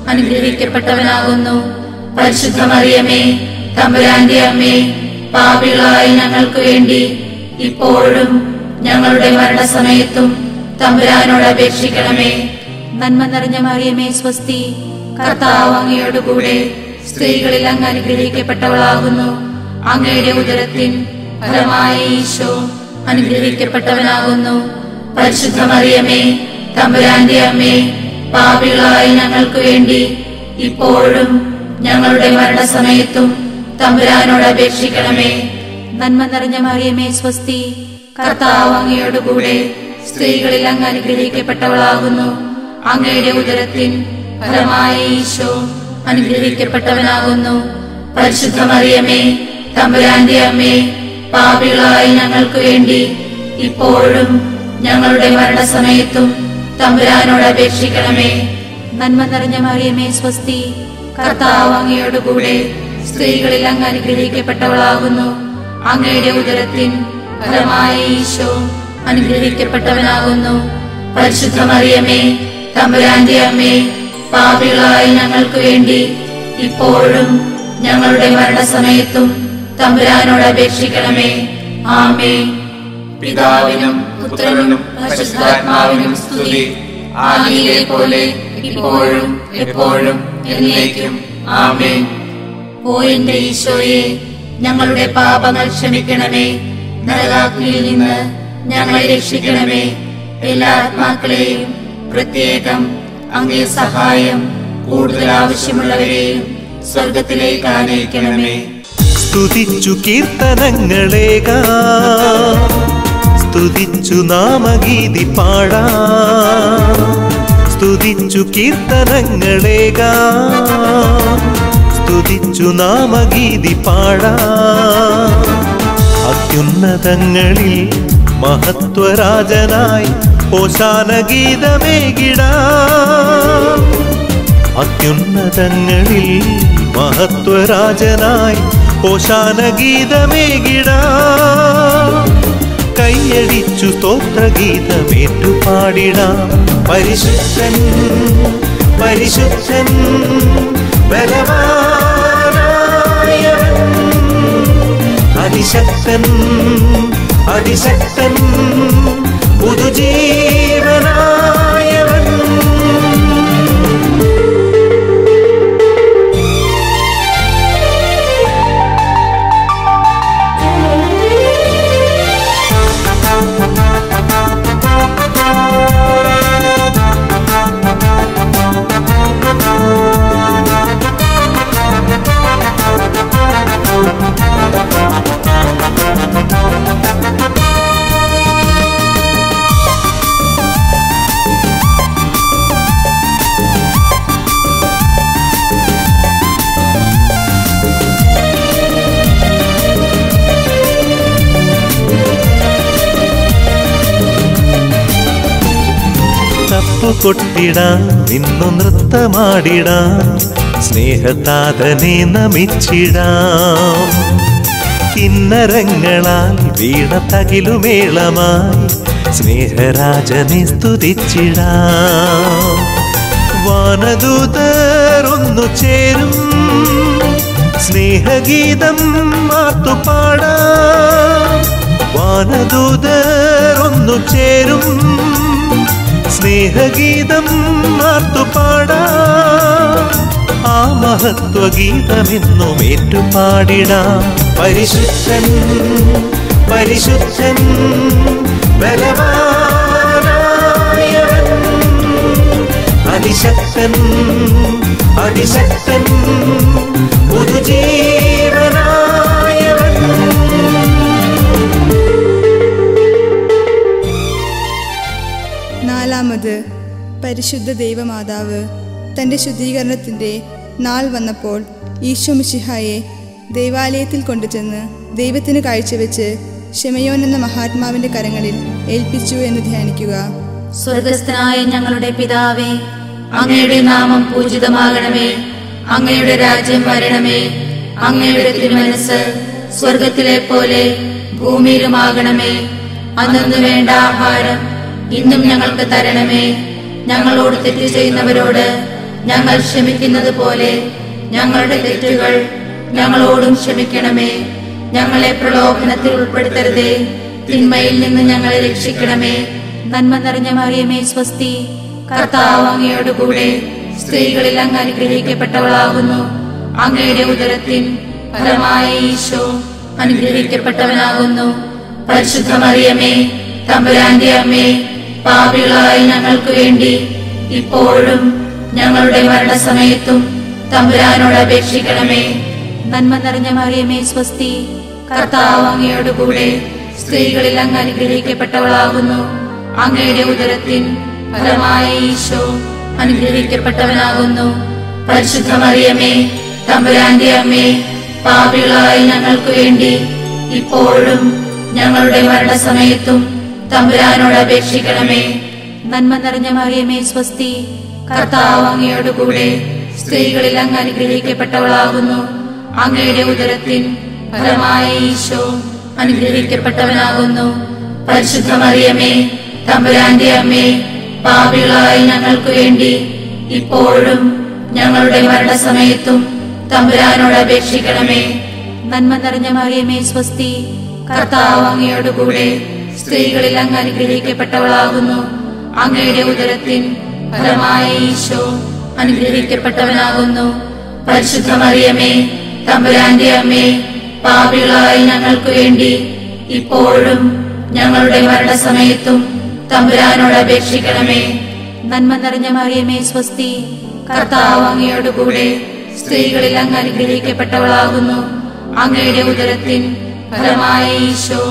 അനുഗ്രഹിക്കപ്പെട്ടവനാകുന്നു പരിശുദ്ധ മറിയമേ തമ്പുരാന്റെ അമ്മേ പാപികളായ ഞങ്ങൾക്ക് വേണ്ടി ഇപ്പോഴും ഞങ്ങളുടെ മരണസമയത്തും തമ്പുരാനോട് അപേക്ഷിക്കണമേ നന്മ നിറഞ്ഞ മറിയമേ സ്വസ്തി കർത്താവ് അങ്ങയോട് കൂടെ സ്ത്രീകളിൽ അങ്ങ് അനുഗ്രഹിക്കപ്പെട്ടവളാകുന്നു അങ്ങയുടെ ഉദരത്തിൻ ഫലമായ ഈശോ അനുഗ്രഹിക്കപ്പെട്ടവനാകുന്നു പരിശുദ്ധ മറിയമേ തമ്പുരാന്റെ അമ്മേ പാപികളായ ഞങ്ങൾക്ക് വേണ്ടി ഇപ്പോഴും ഞങ്ങളുടെ മരണസമയത്തും തമ്പുരാനോട് അപേക്ഷിക്കണമേ നന്മ നിറഞ്ഞ മറിയമേ സ്വസ്തി കർത്താവ് അങ്ങയോട് കൂടെ സ്ത്രീകളിൽ അങ്ങ് അനുഗ്രഹിക്കപ്പെട്ടവളാകുന്നു അങ്ങയുടെ ഉദരത്തിൻ ഫലമായ ഈശോ അനുഗ്രഹിക്കപ്പെട്ടവനാകുന്നു പരിശുദ്ധ മറിയമേ തമ്പുരാന്റെ അമ്മേ പാപികളായ ഞങ്ങൾക്ക് വേണ്ടി ഇപ്പോഴും ഞങ്ങളുടെ മരണസമയത്തും തമ്പുരാനോട് അപേക്ഷിക്കണമേ നന്മ നിറഞ്ഞ മറിയമേ സ്വസ്തി കർത്താവ് അങ്ങയോട് കൂടെ സ്ത്രീകളിൽ അങ്ങ് അനുഗ്രഹിക്കപ്പെട്ടവളാകുന്നു അങ്ങയുടെ ഉദരത്തിൻ ഫലമായ ഈശോ അനുഗ്രഹിക്കപ്പെട്ടവനാകുന്നു പരിശുദ്ധ മറിയമേ തമ്പുരാന്റെ അമ്മേ പാപികളായ ഞങ്ങൾക്ക് വേണ്ടി ഇപ്പോഴും ഞങ്ങളുടെ മരണസമയത്തും തമ്പുരാനോട് അപേക്ഷിക്കണമേ ആമേ പിതാവിനും പുത്രനും പരിശുദ്ധാത്മാവിനും സ്തുതി ആദിയിലെ പോലെ ഇപ്പോഴും എപ്പോഴും എന്നേക്കും ആമേൻ ഓ എന്റെ ഈശോയെ ഞങ്ങളുടെ പാപങ്ങൾ ക്ഷമിക്കണമേ നരകാഗ്നിയിൽ നിന്ന് ഞങ്ങളെ രക്ഷിക്കണമേ എല്ലാ ആത്മാക്കളെയും പ്രത്യേകം അങ്ങേ സഹായം കൂടുതൽ ആവശ്യമുള്ളവരെയും സ്വർഗത്തിലേക്ക് ആനയിക്കണമേ സ്തുതിച്ചു കീർത്തനങ്ങളേക സ്തുതിച്ചു നാമഗീതി പാടാ സ്തുതിച്ചു കീർത്തനങ്ങളേക സ്തുതിച്ചു നാമഗീതി പാടാ അത്യുന്നതങ്ങളിൽ മഹത്വരാജനായി ഓശാന ഗീതമേകിടാ അത്യുന്നതങ്ങളിൽ മഹത്വരാജനായി ഓശാന ഗീതമേകിടാ കൈയടിച്ചു സ്തോത്രഗീതമേറ്റു പാടിടാം പരിശുദ്ധൻ പരിശുദ്ധൻ ബലവാനായവൻ അതിശക്തൻ അതിശക്തൻ പുതുജീവനായവൻ തപ്പു കൊട്ടിടാം നിന്നു നൃത്തമാടിടാം സ്നേഹതാതനെ നമിച്ചിടാം കിന്നരങ്ങളാൽ വീണ തകിലുമേളമായി സ്നേഹരാജനെ സ്തുതിച്ചിടാം വാനദൂതർ ഒന്നു ചേരും സ്നേഹഗീതം മാത്തുപാടാം വാനദൂതർ ഒന്നു ചേരും സ്നേഹഗീതം മാർത്തുപാടാ ആ മഹത്വഗീതമെന്നും ഏറ്റുപാടിടാം പരിശുദ്ധൻ പരിശുദ്ധൻ ബലവാനായവൻ അതിശക്തൻ അതിശക്തൻ പുതുജീവനായവൻ നാലാമത് പരിശുദ്ധ ദൈവമാതാവ് തൻ്റെ ശുദ്ധീകരണത്തിൻ്റെ നാൾ വന്നപ്പോൾ ഈശോ മിശിഹായെ ദൈവാലയത്തിൽ കൊണ്ടുചെന്ന് ദൈവത്തിന് കാഴ്ചവെച്ച് ഷെമയോൻ എന്ന മഹാത്മാവിൻ്റെ കരങ്ങളിൽ ഏൽപ്പിച്ചു എന്ന് ധ്യാനിക്കുക സ്വർഗസ്ഥനായ ഞങ്ങളുടെ പിതാവേ അങ്ങയുടെ നാമം പൂജിതമാകണമേ അങ്ങയുടെ രാജ്യം വരണമേ അങ്ങയുടെ തിരുമനസ് സ്വർഗത്തിലെ പോലെ ഭൂമിയിലുമാകണമേ അന്നു വേണ്ട ആഹാരം ഇന്നും ഞങ്ങൾക്ക് തരണമേ ഞങ്ങളോട് തെറ്റ് ചെയ്യുന്നവരോട് ഞങ്ങൾ ക്ഷമിക്കുന്നത് പോലെ ഞങ്ങളുടെ തെറ്റുകൾ ഞങ്ങളോടും ക്ഷമിക്കണമേ ഞങ്ങളെ പ്രലോഭനത്തിൽ ഉൾപ്പെടുത്തരുതേ തിന്മയിൽ നിന്ന് ഞങ്ങളെ രക്ഷിക്കണമേ നന്മ നിറഞ്ഞ മറിയമേ സ്വസ്തി കർത്താവ് അങ്ങയോട് കൂടെ സ്ത്രീകളിൽ അങ്ങ് അനുഗ്രഹിക്കപ്പെട്ടവളാകുന്നു അങ്ങയുടെ ഉദരത്തിൻ ഫലമായ ഈശോ അനുഗ്രഹിക്കപ്പെട്ടവനാകുന്നു പരിശുദ്ധ മറിയമേ തമ്പുരാന്റെ അമ്മേ പാപികളായ ഞങ്ങൾക്ക് വേണ്ടി ഇപ്പോഴും ഞങ്ങളുടെ മരണസമയത്തും തമ്പുരാനോട് അപേക്ഷിക്കണമേ നന്മ നിറഞ്ഞ മറിയമേ സ്വസ്തി കർത്താവ് അങ്ങയോടുകൂടെ സ്ത്രീകളിൽ അങ്ങ് അനുഗ്രഹിക്കപ്പെട്ടവളാകുന്നു അങ്ങയുടെ ഉദരത്തിൻ ഫലമായ ഈശോ അനുഗ്രഹിക്കപ്പെട്ടവനാകുന്നു പരിശുദ്ധ മറിയമേ തമ്പുരാന്റെ അമ്മേ പാപികളായ ഞങ്ങൾക്ക് വേണ്ടി ഇപ്പോഴും ഞങ്ങളുടെ മരണസമയത്തും തമ്പുരാനോട് അപേക്ഷിക്കണമേ നന്മ നിറഞ്ഞ മറിയമേ സ്വസ്തി കർത്താവ് അങ്ങയോടുകൂടെ സ്ത്രീകളിൽ അങ്ങ് അനുഗ്രഹിക്കപ്പെട്ടവളാകുന്നു അങ്ങയുടെ ഉദരത്തിൻ ഫലമായ ഈശോ അനുഗ്രഹിക്കപ്പെട്ടവനാകുന്നു പരിശുദ്ധ മറിയമേ തമ്പുരാന്റെ അമ്മേ പാപികളായ ഞങ്ങൾക്ക് വേണ്ടി ഇപ്പോഴും ഞങ്ങളുടെ മരണസമയത്തും തമ്പുരാനോട് അപേക്ഷിക്കണമേ നന്മ നിറഞ്ഞ മറിയമേ സ്വസ്തി കർത്താവ് അങ്ങയോടുകൂടെ സ്ത്രീകളിൽ അങ്ങ് അനുഗ്രഹിക്കപ്പെട്ടവളാകുന്നു അങ്ങയുടെ ഉദരത്തിൻ ഫലമായ ഈശോ അനുഗ്രഹിക്കപ്പെട്ടവനാകുന്നു പരിശുദ്ധ മറിയമേ തമ്പുരാന്റെ അമ്മേ പാപികളായ ഞങ്ങൾക്ക് വേണ്ടി ഇപ്പോഴും ഞങ്ങളുടെ മരണസമയത്തും തമ്പുരാനോട് അപേക്ഷിക്കണമേ നന്മ നിറഞ്ഞ മറിയമേ സ്വസ്തി കർത്താവ് അങ്ങയോടുകൂടെ സ്ത്രീകളിൽ അങ്ങ് അനുഗ്രഹിക്കപ്പെട്ടവളാകുന്നു അങ്ങയുടെ ഉദരത്തിൻ ഫലമായ ഈശോ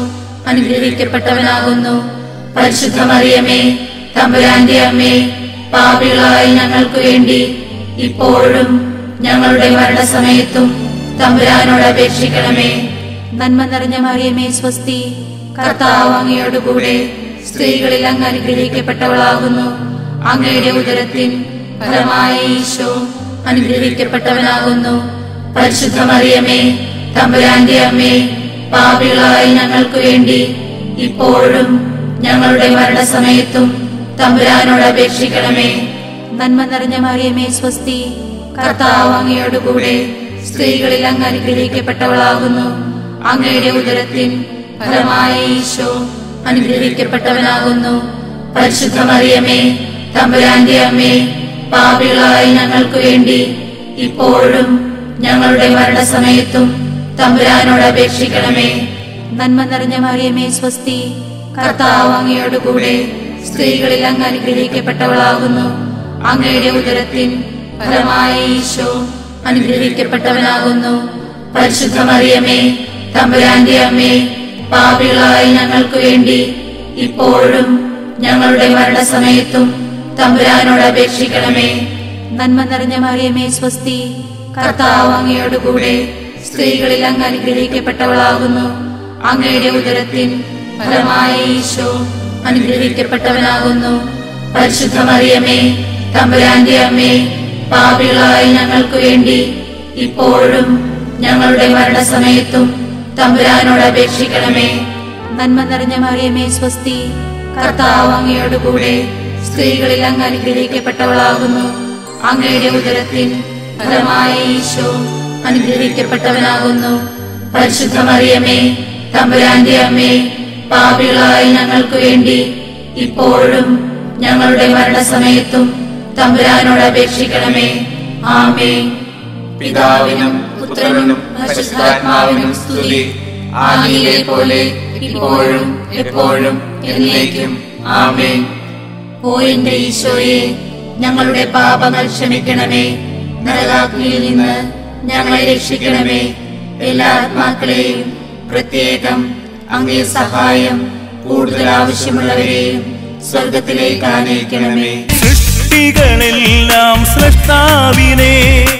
അനുഗ്രഹിക്കപ്പെട്ടവനാകുന്നു പരിശുദ്ധ മറിയമേ തമ്പുരാന്റെ അമ്മേ പാപികളായ ഞങ്ങൾക്ക് വേണ്ടി ഇപ്പോഴും ഞങ്ങളുടെ മരണസമയത്തും തമ്പുരാനോട് അപേക്ഷിക്കണമേ നന്മ നിറഞ്ഞ മറിയമേ സ്വസ്തി കർത്താവ് അങ്ങയോടുകൂടെ സ്ത്രീകളിൽ അങ്ങ് അനുഗ്രഹിക്കപ്പെട്ടവളാകുന്നു അങ്ങയുടെ ഉദരത്തിൻ ഫലമായ ഈശോ അനുഗ്രഹിക്കപ്പെട്ടവനാകുന്നു പരിശുദ്ധ മറിയമേ തമ്പുരാന്റെ അമ്മേ പാപികളായ ഞങ്ങൾക്ക് വേണ്ടി ഇപ്പോഴും ഞങ്ങളുടെ മരണസമയത്തും തമ്പുരാനോട് അപേക്ഷിക്കണമേ നന്മ നിറഞ്ഞ മറിയമേ സ്വസ്തി കർത്താവ് അങ്ങയോടുകൂടെ സ്ത്രീകളിൽ അങ്ങ് അനുഗ്രഹിക്കപ്പെട്ടവളാകുന്നു അങ്ങയുടെ ഉദരത്തിൻ ഫലമായ ഈശോ അനുഗ്രഹിക്കപ്പെട്ടവനാകുന്നു പരിശുദ്ധ മറിയമേ തമ്പുരാന്റെ അമ്മേ പാപികളായ ഞങ്ങൾക്ക് വേണ്ടി ഇപ്പോഴും ഞങ്ങളുടെ മരണസമയത്തും തമ്പുരാനോട് അപേക്ഷിക്കണമേ നന്മ നിറഞ്ഞ മറിയമേ സ്വസ്തി കർത്താവ് അങ്ങയോടുകൂടെ സ്ത്രീകളിൽ അങ്ങ് അനുഗ്രഹിക്കപ്പെട്ടവളാകുന്നു അങ്ങയുടെ ഉദരത്തിൻ ഫലമായ ഈശോ അനുഗ്രഹിക്കപ്പെട്ടവനാകുന്നു പരിശുദ്ധ മറിയമേ തമ്പുരാന്റെ അമ്മേ പാപികളായ ഞങ്ങൾക്ക് വേണ്ടി ഇപ്പോഴും ഞങ്ങളുടെ മരണസമയത്തും തമ്പുരാനോട് അപേക്ഷിക്കണമേ നന്മ നിറഞ്ഞ മറിയമേ സ്വസ്തി കർത്താവ് അങ്ങയോടുകൂടെ സ്ത്രീകളിൽ അങ്ങ് അനുഗ്രഹിക്കപ്പെട്ടവളാകുന്നു അങ്ങയുടെ ഉദരത്തിൻ ഫലമായ ഈശോ അനുഗ്രഹിക്കപ്പെട്ടവനാകുന്നു പരിശുദ്ധ മറിയമേ തമ്പുരാന്റെ അമ്മേ പാപികളായ ഞങ്ങൾക്ക് വേണ്ടി ഇപ്പോഴും ഞങ്ങളുടെ മരണസമയത്തും തമ്പുരാനോട് അപേക്ഷിക്കണമേ നന്മ നിറഞ്ഞ മറിയമേ സ്വസ്തി കർത്താവ് അങ്ങയോടുകൂടെ സ്ത്രീകളിൽ അങ്ങ് അനുഗ്രഹിക്കപ്പെട്ടവളാകുന്നു അങ്ങയുടെ ഉദരത്തിൻ ഫലമായ ഈശോ അനുഗ്രഹിക്കപ്പെട്ടവനാകുന്നു പരിശുദ്ധ മറിയമേ തമ്പുരാന്റെ അമ്മേ പാപികളായ ഞങ്ങൾക്ക് വേണ്ടി ഇപ്പോഴും ഞങ്ങളുടെ മരണസമയത്തും തമ്പുരാനോട് അപേക്ഷിക്കണമേ ആമേ പിതാവിനും പുത്രനും പരിശുദ്ധാത്മാവിനും സ്തുതി ആദിയിലെ പോലെ ഇപ്പോഴും എപ്പോഴും എന്നേക്കും ആമേൻ ഓ എന്റെ ഈശോയെ ഞങ്ങളുടെ പാപങ്ങൾ ക്ഷമിക്കണമേ നരകാഗ്നിയിൽ നിന്ന് ഞങ്ങളെ രക്ഷിക്കണമേ എല്ലാ ആത്മാക്കളെയും പ്രത്യേകം അങ്ങേ സഹായം കൂടുതൽ ആവശ്യമുള്ളവരെയും സ്വർഗത്തിലേക്ക് ആനയിക്കണമേ സൃഷ്ടികളെല്ലാം സൃഷ്ടാവിനെ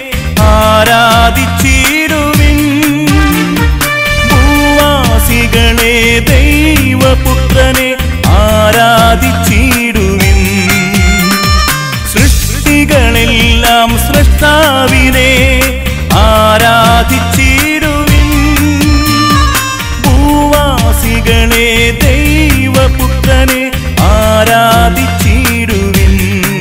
ആരാധിച്ചിടുവിൻ ഭൂവാസികളെ ദൈവപുത്രനെ ആരാധിച്ചിടുവിൻ സൃഷ്ടികളെല്ലാം സൃഷ്ടാവിനെ ആരാധിച്ചിടുവിൻ ഭൂവാസികളെ ദൈവപുത്രനെ ആരാധിച്ചിടുവിൻ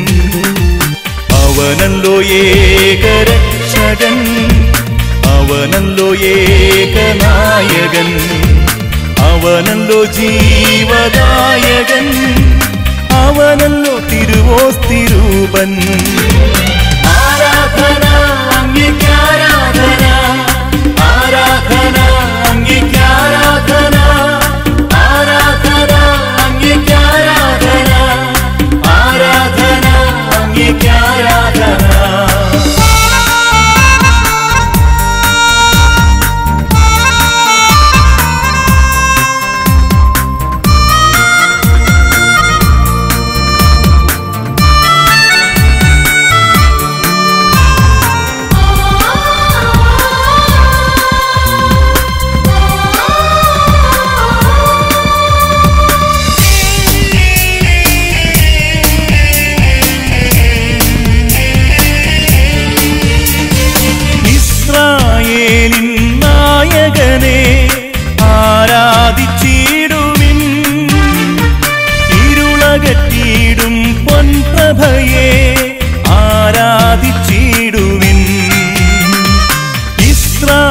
അവനല്ലോ ഏകരക്ഷകൻ അവനല്ലോ ഏകനായകൻ അവനല്ലോ ജീവദായകൻ അവനല്ലോ തിരുവോസ്തിരൂപൻ ആരാധന അങ്ങേക്ക് ആരാധന ആരാധന അങ്ങേക്ക്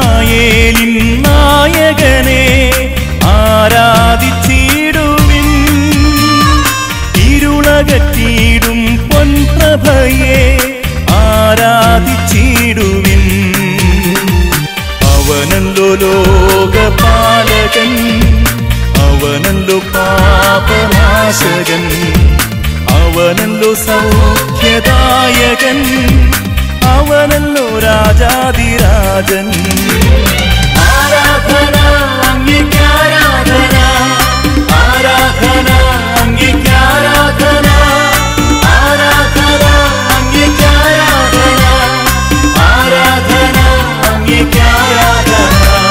ഇസ്രായേലിൻ നായകനെ ആരാധിച്ചിടുവിൻ ഇരുളകറ്റിയിടും പൊൻപ്രഭയെ ആരാധിച്ചിടുവിൻ അവനല്ലോ ലോകപാലകൻ അവനല്ലോ പാപനാശകൻ അവനല്ലോ സൗഖ്യദായകൻ അവനല്ലോ രാജാതിരാജൻ ആരാധന അങ്ങേക്കാരാധന ആരാധന അങ്ങേക്കാരാധന ആരാധന അങ്ങേക്കാരാധന ആരാധന അങ്ങേക്കാരാധന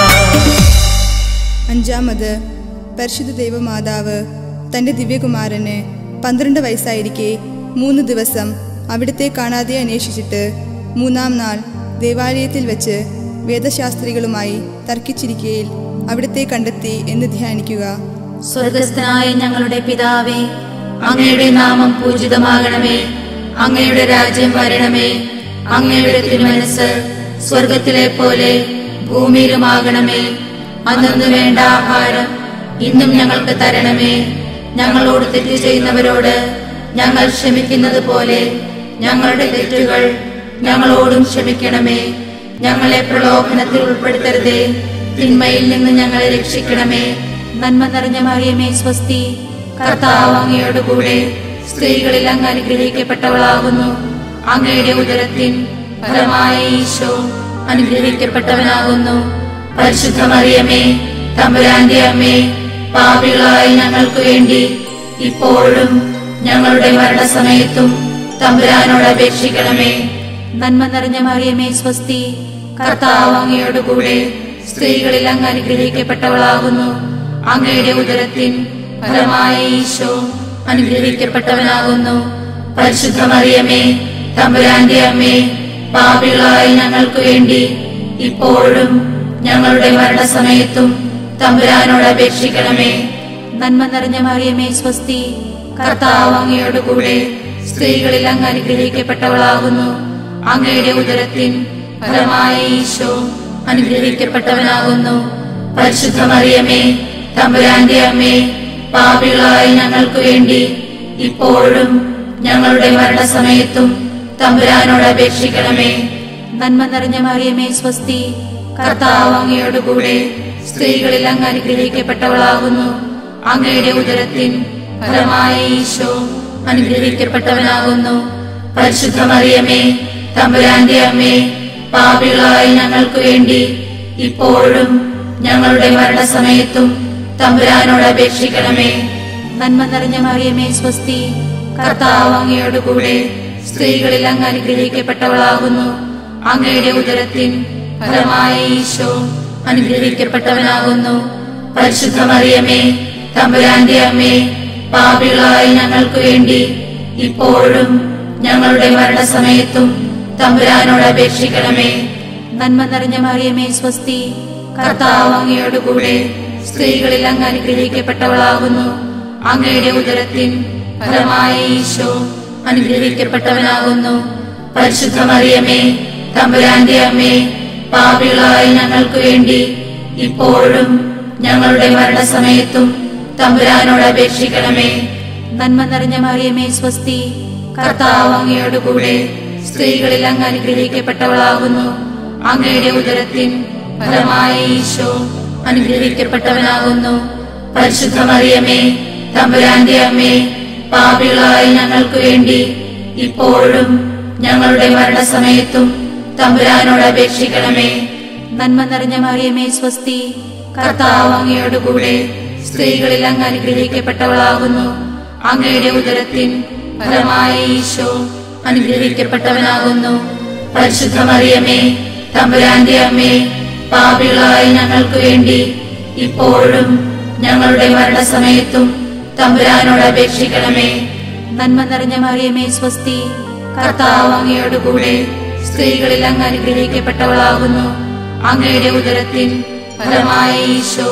അഞ്ചാമത് പരിശുദ്ധ ദൈവമാതാവ് തൻ്റെ ദിവ്യകുമാരന് പന്ത്രണ്ട് വയസ്സായിരിക്കെ മൂന്ന് ദിവസം അവിടുത്തെ കാണാതെ അന്വേഷിച്ചിട്ട് മൂന്നാം നാൾ ദേവാലയത്തിൽ വെച്ച് വേദശാസ്ത്രികളുമായി തർക്കിച്ചിരിക്കയിൽ അവിടുത്തെ കണ്ടെത്തി എന്ന് ധ്യാനിക്കുക സ്വർഗസ്ഥനായ ഞങ്ങളുടെ പിതാവേ അങ്ങയുടെ നാമം പൂജിതമാകണമേ അങ്ങയുടെ രാജ്യം വരണമേ അങ്ങയുടെ തിരുമനസ് സ്വർഗത്തിലെ പോലെ ഭൂമിയിലുമാകണമേ അന്നു വേണ്ട ആഹാരം ഇന്നും ഞങ്ങൾക്ക് തരണമേ ഞങ്ങളോട് തെറ്റ് ചെയ്യുന്നവരോട് ഞങ്ങൾ ക്ഷമിക്കുന്നത് പോലെ ഞങ്ങളുടെ തെറ്റുകൾ ഞങ്ങളോടും ക്ഷമിക്കണമേ ഞങ്ങളെ പ്രലോഭനത്തിൽ ഉൾപ്പെടുത്തരുതേ തിന്മയിൽ നിന്ന് ഞങ്ങളെ രക്ഷിക്കണമേ നന്മ നിറഞ്ഞ മറിയമേ സ്വസ്തി കർത്താവ് അങ്ങയോട് കൂടെ സ്ത്രീകളിൽ അങ്ങ് അനുഗ്രഹിക്കപ്പെട്ടവളാകുന്നു അങ്ങയുടെ ഉദരത്തിൻ ഫലമായ ഈശോ അനുഗ്രഹിക്കപ്പെട്ടവനാകുന്നു പരിശുദ്ധ മറിയമേ തമ്പുരാന്റെ അമ്മേ പാപികളായ ഞങ്ങൾക്ക് വേണ്ടി ഇപ്പോഴും ഞങ്ങളുടെ മരണസമയത്തും തമ്പുരാനോട് അപേക്ഷിക്കണമേ നന്മ നിറഞ്ഞ മറിയമേ സ്വസ്തി കർത്താവ് അങ്ങയോട് കൂടെ സ്ത്രീകളിൽ അങ്ങ് അനുഗ്രഹിക്കപ്പെട്ടവളാകുന്നു അങ്ങയുടെ ഉദരത്തിൻ ഫലമായ ഈശോ അനുഗ്രഹിക്കപ്പെട്ടവനാകുന്നു പരിശുദ്ധ മറിയമേ തമ്പുരാന്റെ അമ്മേ പാപികളായ ഞങ്ങൾക്ക് വേണ്ടി ഇപ്പോഴും ഞങ്ങളുടെ മരണസമയത്തും തമ്പുരാനോട് അപേക്ഷിക്കണമേ നന്മ നിറഞ്ഞ മറിയമേ സ്വസ്തി കർത്താവ് അങ്ങയോട് കൂടെ സ്ത്രീകളിൽ അങ്ങ് അനുഗ്രഹിക്കപ്പെട്ടവളാകുന്നു അങ്ങയുടെ ഉദരത്തിൻ ഫലമായ ഈശോ അനുഗ്രഹിക്കപ്പെട്ടവനാകുന്നു പരിശുദ്ധ മറിയമേ തമ്പുരാന്റെ അമ്മേ പാപികളായ ഞങ്ങൾക്ക് വേണ്ടി ഇപ്പോഴും ഞങ്ങളുടെ മരണസമയത്തും തമ്പുരാനോട് അപേക്ഷിക്കണമേ നന്മ നിറഞ്ഞ മറിയമേ സ്വസ്തി കർത്താവ് അങ്ങയോട് കൂടെ സ്ത്രീകളിൽ അങ്ങ് അനുഗ്രഹിക്കപ്പെട്ടവളാകുന്നു അങ്ങയുടെ ഉദരത്തിൻ ഫലമായ ഈശോ അനുഗ്രഹിക്കപ്പെട്ടവനാകുന്നു പരിശുദ്ധ മറിയമേ തമ്പുരാന്റെ അമ്മേ പാപികളായ ഞങ്ങൾക്ക് വേണ്ടി ഇപ്പോഴും ഞങ്ങളുടെ മരണസമയത്തും തമ്പുരാനോട് അപേക്ഷിക്കണമേ നന്മ നിറഞ്ഞ മറിയമേ സ്വസ്തി കർത്താവ് അങ്ങയോട് കൂടെ സ്ത്രീകളിൽ അങ്ങ് അനുഗ്രഹിക്കപ്പെട്ടവളാകുന്നു അങ്ങയുടെ ഉദരത്തിൻ ഫലമായ ഈശോ അനുഗ്രഹിക്കപ്പെട്ടവനാകുന്നു പരിശുദ്ധ മറിയമേ തമ്പുരാന്റെ അമ്മേ പാപികളായ ഞങ്ങൾക്ക് വേണ്ടി ഇപ്പോഴും ഞങ്ങളുടെ മരണസമയത്തും തമ്പുരാനോട് അപേക്ഷിക്കണമേ നന്മ നിറഞ്ഞ മറിയമേ സ്വസ്തി കർത്താവ് അങ്ങയോട് കൂടെ സ്ത്രീകളിൽ അങ്ങ് അനുഗ്രഹിക്കപ്പെട്ടവളാകുന്നു അങ്ങയുടെ ഉദരത്തിൻ ഫലമായ ഈശോ അനുഗ്രഹിക്കപ്പെട്ടവനാകുന്നു പരിശുദ്ധ മറിയമേ തമ്പുരാന്റെ അമ്മേ പാപികളായ ഞങ്ങൾക്ക് വേണ്ടി ഇപ്പോഴും ഞങ്ങളുടെ മരണസമയത്തും തമ്പുരാനോട് അപേക്ഷിക്കണമേ നന്മ നിറഞ്ഞ മറിയമേ സ്വസ്തി കർത്താവ് അങ്ങയോട് കൂടെ സ്ത്രീകളിൽ അങ്ങ് അനുഗ്രഹിക്കപ്പെട്ടവളാകുന്നു അങ്ങയുടെ ഉദരത്തിൻ ഫലമായ ഈശോ അനുഗ്രഹിക്കപ്പെട്ടവനാകുന്നു പരിശുദ്ധ മറിയമേ തമ്പുരാന്റെ അമ്മേ പാപികളായ ഞങ്ങൾക്ക് വേണ്ടി ഇപ്പോഴും ഞങ്ങളുടെ മരണസമയത്തും തമ്പുരാനോട് അപേക്ഷിക്കണമേ നന്മ നിറഞ്ഞ മറിയമേ സ്വസ്തി കർത്താവ് അങ്ങയോട് കൂടെ സ്ത്രീകളിൽ അങ്ങ് അനുഗ്രഹിക്കപ്പെട്ടവളാകുന്നു അങ്ങയുടെ ഉദരത്തിൻ ഫലമായ ഈശോ അനുഗ്രഹിക്കപ്പെട്ടവനാകുന്നു പരിശുദ്ധ മറിയമേ തമ്പുരാന്റെ അമ്മേ പാപികളായ ഞങ്ങൾക്ക് വേണ്ടി ഇപ്പോഴും ഞങ്ങളുടെ മരണസമയത്തും തമ്പുരാനോട് അപേക്ഷിക്കണമേ നന്മ നിറഞ്ഞ മറിയമേ സ്വസ്തി കർത്താവ് അങ്ങയോട് കൂടെ സ്ത്രീകളിൽ അങ്ങ് അനുഗ്രഹിക്കപ്പെട്ടവളാകുന്നു അങ്ങയുടെ ഉദരത്തിൻ ഫലമായ ഈശോ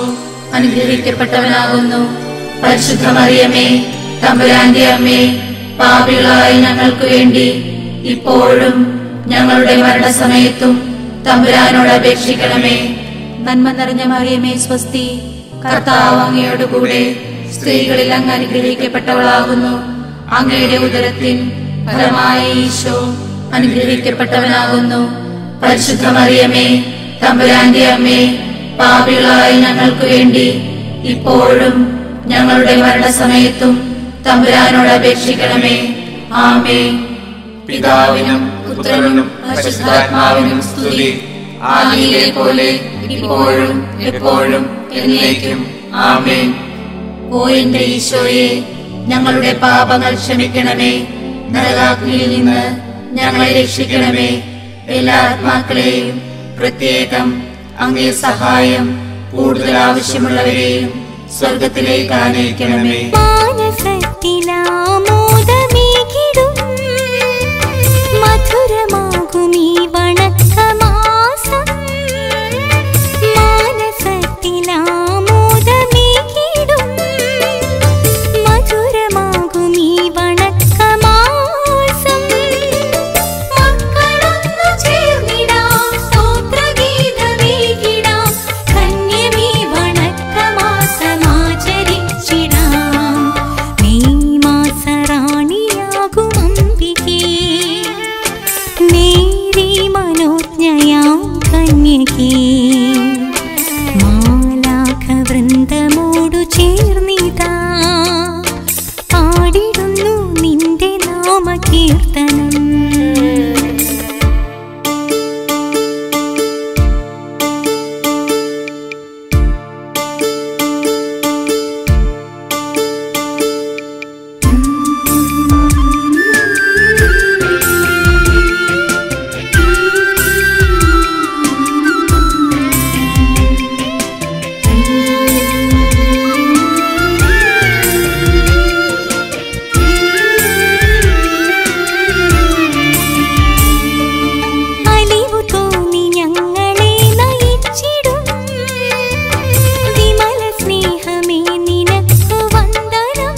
അനുഗ്രഹിക്കപ്പെട്ടവനാകുന്നു പരിശുദ്ധ മറിയമേ തമ്പുരാന്റെ അമ്മേ പാപികളായ ഞങ്ങൾക്ക് വേണ്ടി ഇപ്പോഴും ഞങ്ങളുടെ മരണസമയത്തും തമ്പുരാനോട് അപേക്ഷിക്കണമേ നന്മ നിറഞ്ഞ മറിയമേ സ്വസ്തി കർത്താവ് അങ്ങയോട് കൂടെ സ്ത്രീകളിൽ അങ്ങ് അനുഗ്രഹിക്കപ്പെട്ടവളാകുന്നു അങ്ങയുടെ ഉദരത്തിൻ ഫലമായ ഈശോ അനുഗ്രഹിക്കപ്പെട്ടവനാകുന്നു പരിശുദ്ധ മറിയമേ തമ്പുരാന്റെ അമ്മേ പാപികളായ ഞങ്ങൾക്ക് വേണ്ടി ഇപ്പോഴും ഞങ്ങളുടെ മരണസമയത്തും തമ്പുരാനോട് അപേക്ഷിക്കണമേ ആമേ പിതാവിനും പുത്രനും പരിശുദ്ധാത്മാവിനും സ്തുതി ആദിയിലെ പോലെ ഇപ്പോഴും എപ്പോഴും എന്നേക്കും ആമേൻ ഓ എന്റെ ഈശോയെ ഞങ്ങളുടെ പാപങ്ങൾ ക്ഷമിക്കണമേ നരകാഗ്നിയിൽ നിന്ന് ഞങ്ങളെ രക്ഷിക്കണമേ എല്ലാ ആത്മാക്കളെയും പ്രത്യേകം അങ്ങേ സഹായം കൂടുതൽ ആവശ്യമുള്ളവരെയും സ്വർഗത്തിലേക്ക് ആനയിക്കണമേ മാനസത്തിലാമോദമേകിടും മധുരമാകുമീ വണക്കമാസം മാനസത്തിലാമോദമേകിടും മധുരമാകുമീ വണക്കമാസം മക്കളൊന്നു ചേർന്നിടാം സ്തോത്രഗീതമേകിടാം ധന്യമീ വണക്കമാസമാചരിച്ചിടാം മെയ് മാസറാണിയാകും അംബികേ മേരി മനോജ്ഞയാം കന്യകേ മാലാഖവൃന്ദമോടു ചേർന്നിതാ പാടിടുന്നു നിന്റെ നാമകീർത്തനം അലിവു തോന്നി ഞങ്ങളെ നയിച്ചിടും വിമല സ്നേഹമേ നിനക്കു വന്ദനം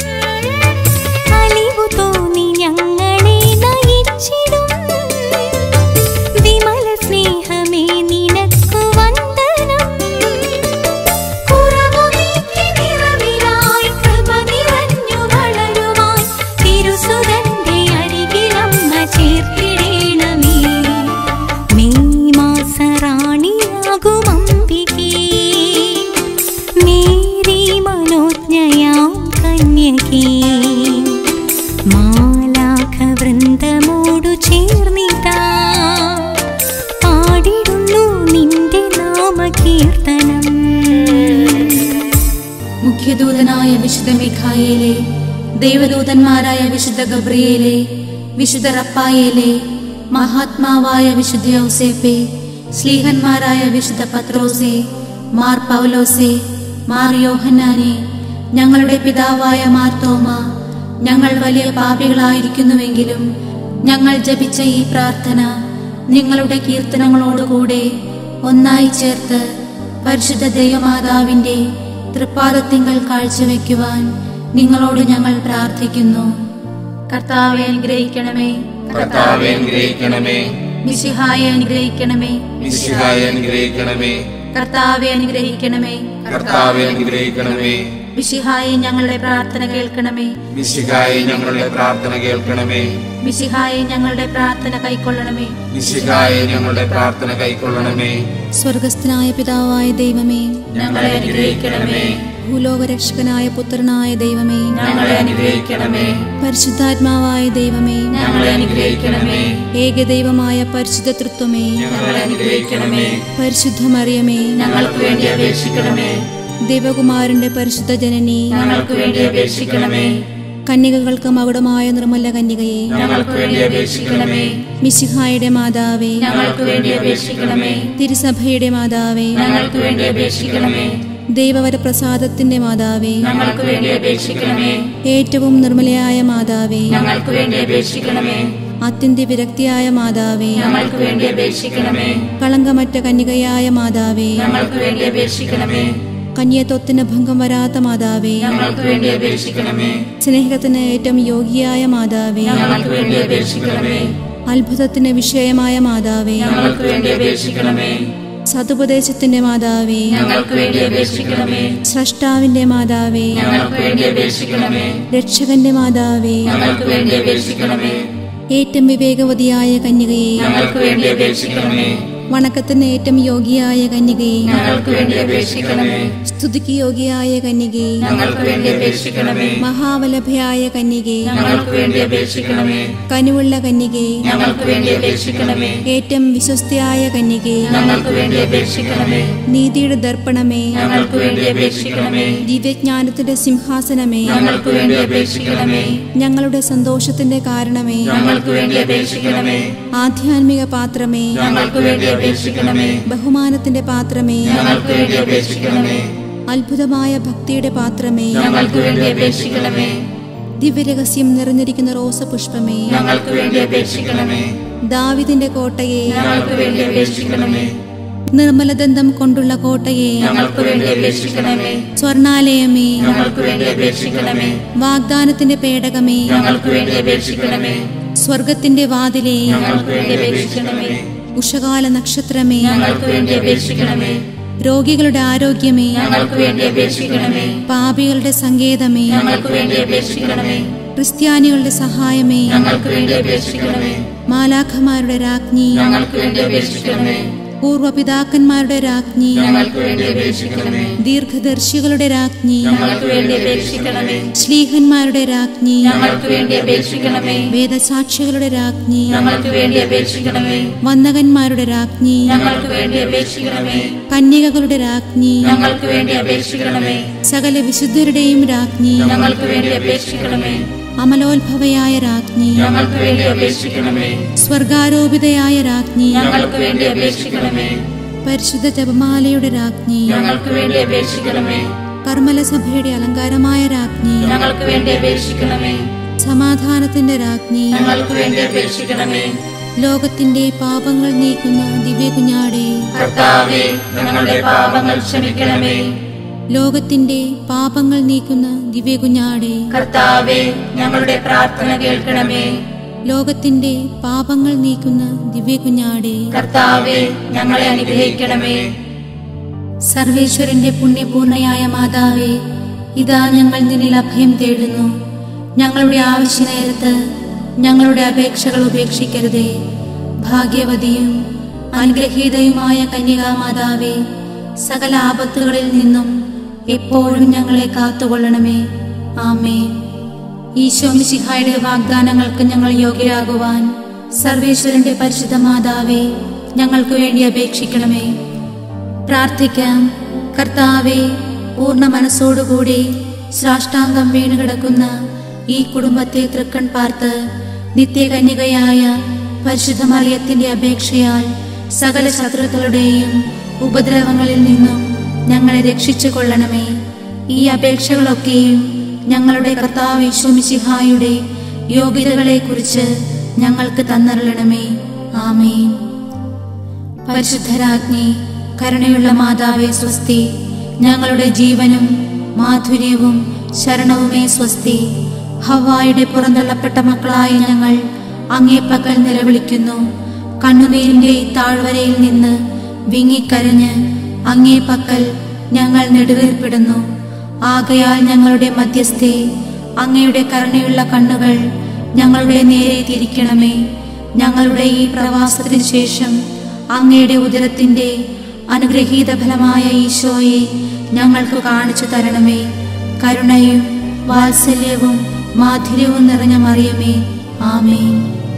അലിവു തോന്നി ഞങ്ങളെ നയിച്ചിടും വിമല സ്നേഹമേ നിനക്കു വന്ദനം കുറവുനീക്കി നിറവിലായി കൃപ നിറഞ്ഞു വളരുവാൻ തിരുസുതന്റെ അരികിലമ്മ ചേർത്തിടേണമേ മെയ് മാസറാണിയാകും അംബികേ മേരി മനോജ്ഞയാം കന്യകേ മാലാഖവൃന്ദമോടു ചേർന്നിതാ പാടിടുന്നു നിന്റെ നാമകീർത്തനം മുഖ്യദൂതനായ വിശുദ്ധ മിഖായേലെ ദേവദൂതന്മാരായ വിശുദ്ധ ഗബ്രിയേലെ വിശുദ്ധ റപ്പായേലെ മഹാത്മാവായ വിശുദ്ധ ഔസേപ്പെ ശ്ലീഹന്മാരായ വിശുദ്ധ പത്രോസെ മാർ പൗലോസെ മാർ യോഹന്നാനെ ഞങ്ങളുടെ പിതാവായ മാർ തോമ ഞങ്ങൾ വലിയ പാപികളായിരിക്കുന്നുവെങ്കിലും ഞങ്ങൾ ജപിച്ച ഈ പ്രാർത്ഥന നിങ്ങളുടെ കീർത്തനങ്ങളോടുകൂടെ ഒന്നായി ചേർത്ത് പരിശുദ്ധ ദൈവമാതാവിന്റെ തൃപ്പാദത്തിങ്കൽ കാഴ്ചവെക്കുവാൻ നിങ്ങളോട് ഞങ്ങൾ പ്രാർത്ഥിക്കുന്നു കർത്താവെ അനുഗ്രഹിക്കണമേ കർത്താവെ അനുഗ്രഹിക്കണമേ മിശിഹായെ അനുഗ്രഹിക്കണമേ മിശിഹായെ അനുഗ്രഹിക്കണമേ കർത്താവെ അനുഗ്രഹിക്കണമേ കർത്താവെ അനുഗ്രഹിക്കണമേ മിശിഹായെ ഞങ്ങളുടെ പ്രാർത്ഥന കേൾക്കണമേ മിശിഹായെ ഞങ്ങളുടെ പ്രാർത്ഥന കേൾക്കണമേ മിശിഹായെ ഞങ്ങളുടെ പ്രാർത്ഥന കൈക്കൊള്ളണമേ മിശിഹായെ ഞങ്ങളുടെ പ്രാർത്ഥന കൈക്കൊള്ളണമേ സ്വർഗസ്ഥനായ പിതാവായ ദൈവമേ ഞങ്ങളെ അനുഗ്രഹിക്കണമേ ഭൂലോകരക്ഷകനായ പുത്രനായ ദൈവമേ ഞങ്ങളെ അനുഗ്രഹിക്കണമേ പരിശുദ്ധാത്മാവായ ദൈവമേ ഞങ്ങളെ അനുഗ്രഹിക്കണമേ ഏകദൈവമായ പരിശുദ്ധ തൃത്വമേ ഞങ്ങളെ അനുഗ്രഹിക്കണമേ പരിശുദ്ധ മറിയമേ ഞങ്ങൾക്ക് വേണ്ടി അപേക്ഷിക്കണമേ ദേവകുമാരന്റെ പരിശുദ്ധ ജനനി ഞങ്ങൾക്ക് വേണ്ടി അപേക്ഷിക്കണമേ കന്യകകൾക്ക് മകുടമായ നിർമ്മല കന്യകയെ ഞങ്ങൾക്ക് വേണ്ടി അപേക്ഷിക്കണമേ മിശിഹായുടെ മാതാവേ ഞങ്ങൾക്ക് വേണ്ടി അപേക്ഷിക്കണമേ തിരുസഭയുടെ മാതാവേ ഞങ്ങൾക്ക് വേണ്ടി അപേക്ഷിക്കണമേ ദൈവവരപ്രസാദത്തിന്റെ മാതാവേ ഞങ്ങൾക്ക് വേണ്ടി അപേക്ഷിക്കണമേ ഏറ്റവും നിർമ്മലയായ മാതാവേ ഞങ്ങൾക്ക് വേണ്ടി അപേക്ഷിക്കണമേ അത്യന്ത വിരക്തിയായ മാതാവേ ഞങ്ങൾക്ക് വേണ്ടി അപേക്ഷിക്കണമേ കളങ്കമറ്റ കന്യകയായ മാതാവേ ഞങ്ങൾക്ക് വേണ്ടി അപേക്ഷിക്കണമേ കന്യത്വത്തിന് ഭംഗം വരാത്ത മാതാവേ ഞങ്ങൾക്ക് വേണ്ടി അപേക്ഷിക്കണമേ സ്നേഹത്തിന് ഏറ്റവും യോഗ്യയായ മാതാവേ ഞങ്ങൾക്ക് വേണ്ടി അപേക്ഷിക്കണമേ അത്ഭുതത്തിന് വിഷയമായ മാതാവേ ഞങ്ങൾക്ക് വേണ്ടി അപേക്ഷിക്കണമേ സതുപദേശത്തിന്റെ മാതാവേ ഞങ്ങൾക്ക് വേണ്ടി അപേക്ഷിക്കണമേ സ്രഷ്ടാവിന്റെ മാതാവേ ഞങ്ങൾക്ക് വേണ്ടി അപേക്ഷിക്കണമേ രക്ഷകന്റെ മാതാവേ ഞങ്ങൾക്ക് വേണ്ടി അപേക്ഷിക്കണമേ ഏറ്റവും വിവേകവതിയായ കന്യകയെ ഞങ്ങൾക്ക് വേണ്ടി അപേക്ഷിക്കണമേ വണക്കത്തിന് ഏറ്റവും യോഗ്യയായ കന്യകയെ ഞങ്ങൾക്ക് വേണ്ടി അപേക്ഷിക്കണമേ സ്തുതിക്ക് യോഗ്യയായ കന്യകയെ ഞങ്ങൾക്ക് വേണ്ടി അപേക്ഷിക്കണമേ മഹാവലഭയായ കന്യകയെ ഞങ്ങൾക്ക് വേണ്ടി അപേക്ഷിക്കണമേ കനുവുള്ള കന്യകയെ ഞങ്ങൾക്ക് വേണ്ടി അപേക്ഷിക്കണമേ ഏറ്റവും വിശ്വസ്തയായ കന്യകയെ ഞങ്ങൾക്ക് വേണ്ടി അപേക്ഷിക്കണമേ നീതിയുടെ ദർപ്പണമേ ഞങ്ങൾക്ക് വേണ്ടി അപേക്ഷിക്കണമേ ദിവ്യജ്ഞാനത്തിന്റെ സിംഹാസനമേ ഞങ്ങൾക്ക് വേണ്ടി അപേക്ഷിക്കണമേ ഞങ്ങളുടെ സന്തോഷത്തിന്റെ കാരണമേ ഞങ്ങൾക്ക് വേണ്ടി അപേക്ഷിക്കണമേ ആധ്യാത്മിക പാത്രമേ ഞങ്ങൾക്ക് വേണ്ടി അപേക്ഷിക്കണമേ ബഹുമാനത്തിന്റെ പാത്രമേ ഞങ്ങൾക്ക് വേണ്ടി അപേക്ഷിക്കണമേ അത്ഭുതമായ ഭക്തിയുടെ പാത്രമേ ഞങ്ങൾക്ക് വേണ്ടി അപേക്ഷിക്കണമേ ദിവ്യരഹസ്യം നിറഞ്ഞിരിക്കുന്ന റോസപുഷ്പമേ ഞങ്ങൾക്ക് വേണ്ടി അപേക്ഷിക്കണമേ ദാവിദിന്റെ കോട്ടയെ ഞങ്ങൾക്ക് വേണ്ടി അപേക്ഷിക്കണമേ നിർമ്മലദന്തം കൊണ്ടുള്ള കോട്ടയെ ഞങ്ങൾക്ക് വേണ്ടി അപേക്ഷിക്കണമേ സ്വർണാലയമേ ഞങ്ങൾക്ക് വേണ്ടി അപേക്ഷിക്കണമേ വാഗ്ദാനത്തിന്റെ പേടകമേ ഞങ്ങൾക്ക് വേണ്ടി അപേക്ഷിക്കണമേ സ്വർഗത്തിന്റെ വാതിലേ ഞങ്ങൾക്ക് വേണ്ടി അപേക്ഷിക്കണമേ ഉഷകാല നക്ഷത്രമേ ഞങ്ങൾക്ക് വേണ്ടി അപേക്ഷിക്കണമേ രോഗികളുടെ ആരോഗ്യമേ ഞങ്ങൾക്ക് വേണ്ടി അപേക്ഷിക്കണമേ പാപികളുടെ സങ്കേതമേ ഞങ്ങൾക്ക് വേണ്ടി അപേക്ഷിക്കണമേ ക്രിസ്ത്യാനികളുടെ സഹായമേ ഞങ്ങൾക്ക് വേണ്ടി അപേക്ഷിക്കണമേ മാലാഖമാരുടെ രാജ്ഞി ഞങ്ങൾക്ക് വേണ്ടി അപേക്ഷിക്കണമേ പൂർവപിതാക്കന്മാരുടെ രാജ്ഞി ഞങ്ങൾക്ക് വേണ്ടി അപേക്ഷിക്കണമേ ദീർഘദർശികളുടെ രാജ്ഞി ഞങ്ങൾക്ക് വേണ്ടി അപേക്ഷിക്കണമേ ശ്ലീഹന്മാരുടെ രാജ്ഞി ഞങ്ങൾക്ക് വേണ്ടി അപേക്ഷിക്കണമേ വേദസാക്ഷികളുടെ രാജ്ഞി ഞങ്ങൾക്ക് വേണ്ടി അപേക്ഷിക്കണമേ വന്ദകന്മാരുടെ രാജ്ഞി ഞങ്ങൾക്ക് വേണ്ടി അപേക്ഷിക്കണമേ കന്യകകളുടെ രാജ്ഞി ഞങ്ങൾക്ക് വേണ്ടി അപേക്ഷിക്കണമേ സകല വിശുദ്ധരുടെയും രാജ്ഞി ഞങ്ങൾക്ക് വേണ്ടി അപേക്ഷിക്കണമേ അമലോത്ഭവയായ രാജ്ഞി ഞങ്ങൾക്ക് വേണ്ടി അപേക്ഷിക്കണമേ സ്വർഗാരോപിതയായ രാജ്ഞി ഞങ്ങൾക്ക് വേണ്ടി അപേക്ഷിക്കണമേ പരിശുദ്ധ ജപമാലയുടെ രാജ്ഞി ഞങ്ങൾക്ക് വേണ്ടി അപേക്ഷിക്കണമേ കർമ്മലസഭയുടെ അലങ്കാരമായ രാജ്ഞി ഞങ്ങൾക്ക് വേണ്ടി അപേക്ഷിക്കണമേ സമാധാനത്തിന്റെ രാജ്ഞി ഞങ്ങൾക്ക് വേണ്ടി അപേക്ഷിക്കണമേ ലോകത്തിന്റെ പാപങ്ങൾ നീക്കുന്ന ദിവ്യ കുഞ്ഞാടെ കർത്താവേ ഞങ്ങളുടെ പാപങ്ങൾ ക്ഷമിക്കണമേ ലോകത്തിന്റെ പാപങ്ങൾ നീക്കുന്ന ദിവ്യ കുഞ്ഞാടെ കർത്താവേ ഞങ്ങളുടെ പ്രാർത്ഥന കേൾക്കണമേ ലോകത്തിന്റെ പാപങ്ങൾ നീക്കുന്ന ദിവ്യ കുഞ്ഞാടെ കർത്താവേ ഞങ്ങളെ അനുഗ്രഹിക്കണമേ സർവേശ്വരന്റെ പുണ്യപൂർണയായ മാതാവേ ഇതാ ഞങ്ങൾ നിന്നിൽ അഭയം തേടുന്നു ഞങ്ങളുടെ ആവശ്യ നേരത്ത് ഞങ്ങളുടെ അപേക്ഷകൾ ഉപേക്ഷിക്കരുതേ ഭാഗ്യവതിയും അനുഗ്രഹീതയുമായ കന്യകാ മാതാവേ സകല ആപത്തുകളിൽ നിന്നും എപ്പോഴും ഞങ്ങളെ കാത്തുകൊള്ളണമേ ആമേ ഈശോ മിശിഹായുടെ വാഗ്ദാനങ്ങൾക്ക് ഞങ്ങൾ യോഗ്യരാകുവാൻ സർവേശ്വരന്റെ പരിശുദ്ധ മാതാവേ ഞങ്ങൾക്ക് വേണ്ടി അപേക്ഷിക്കണമേ പ്രാർത്ഥിക്കാം കർത്താവെ പൂർണ്ണ മനസ്സോടുകൂടി സാഷ്ടാംഗം വീണുകിടക്കുന്ന ഈ കുടുംബത്തെ തൃക്കൺ പാർത്ത് നിത്യകന്യകയായ പരിശുദ്ധ മറിയത്തിന്റെ അപേക്ഷയാൽ സകല ശത്രുക്കളുടെയും ഉപദ്രവങ്ങളിൽ നിന്നും ഞങ്ങളെ രക്ഷിച്ചു കൊള്ളണമേ ഈ അപേക്ഷകളൊക്കെയും ഞങ്ങളുടെ കർത്താവ് യേശുമിശിഹായുടെ യോഗ്യതകളെക്കുറിച്ച് ഞങ്ങൾക്ക് തന്നരുളണമേ ആമേൻ പരിശുദ്ധരാജ്ഞി കരുണയുള്ള മാതാവേ സ്വസ്തി ഞങ്ങളുടെ ജീവനും മാധുര്യവും ശരണവുമേ സ്വസ്തി ഹവായുടെ പുറന്തള്ളപ്പെട്ട മക്കളായ ഞങ്ങൾ അങ്ങേപ്പക്കൽ നിലവിളിക്കുന്നു കണ്ണുനീരിന്റെ ഈ താഴ്വരയിൽ നിന്ന് വിങ്ങിക്കരഞ്ഞ് അങ്ങേപ്പക്കൽ ഞങ്ങൾ നെടുവേർപ്പെടുന്നു ആകയാൽ ഞങ്ങളുടെ മധ്യസ്ഥെ അങ്ങയുടെ കരുണയുള്ള കണ്ണുകൾ ഞങ്ങളുടെ നേരെ തിരിക്കണമേ ഞങ്ങളുടെ ഈ പ്രവാസത്തിന് ശേഷം അങ്ങയുടെ ഉദരത്തിന്റെ അനുഗ്രഹീത ഫലമായ ഈശോയെ ഞങ്ങൾക്ക് കാണിച്ചു തരണമേ കരുണയും വാത്സല്യവും മാധുര്യവും നിറഞ്ഞ മറിയമേ ആമേൻ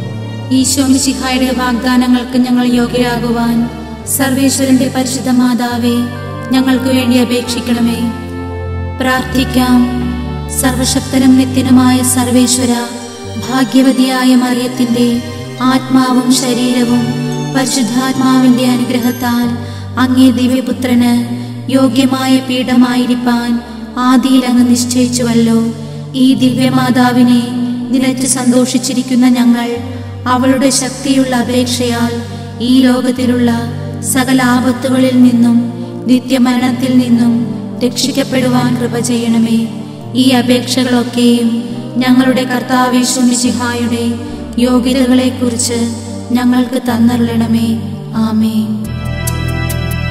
ഈശോ മിശിഹായുടെ വാഗ്ദാനങ്ങൾക്ക് ഞങ്ങൾ യോഗ്യരാകുവാൻ സർവേശ്വരന്റെ പരിശുദ്ധ മാതാവേ ഞങ്ങൾക്ക് വേണ്ടി അപേക്ഷിക്കണമേ പ്രാർത്ഥിക്കാം സർവശക്തനും നിത്യനുമായ സർവേശ്വര ഭാഗ്യവതിയായ മറിയത്തിന്റെ ആത്മാവും ശരീരവും പരിശുദ്ധാത്മാവിന്റെ അനുഗ്രഹത്താൽ അങ്ങേ ദിവ്യപുത്രന് യോഗ്യമായ പീഠമായിരിക്കാൻ ആദിയിൽ അങ്ങ് നിശ്ചയിച്ചുവല്ലോ ഈ ദിവ്യമാതാവിനെ നിലച്ചു സന്തോഷിച്ചിരിക്കുന്ന ഞങ്ങൾ അവളുടെ ശക്തിയുള്ള അപേക്ഷയാൽ ഈ ലോകത്തിലുള്ള സകല ആപത്തുകളിൽ നിന്നും നിത്യമരണത്തിൽ നിന്നും രക്ഷിക്കപ്പെടുവാൻ കൃപ ചെയ്യണമേ ഈ അപേക്ഷകളൊക്കെയും ഞങ്ങളുടെ കർത്താവേശുമിശിഹായുടെ യോഗ്യതകളെക്കുറിച്ച് ഞങ്ങൾക്ക് തന്നരുളണമേ ആമേൻ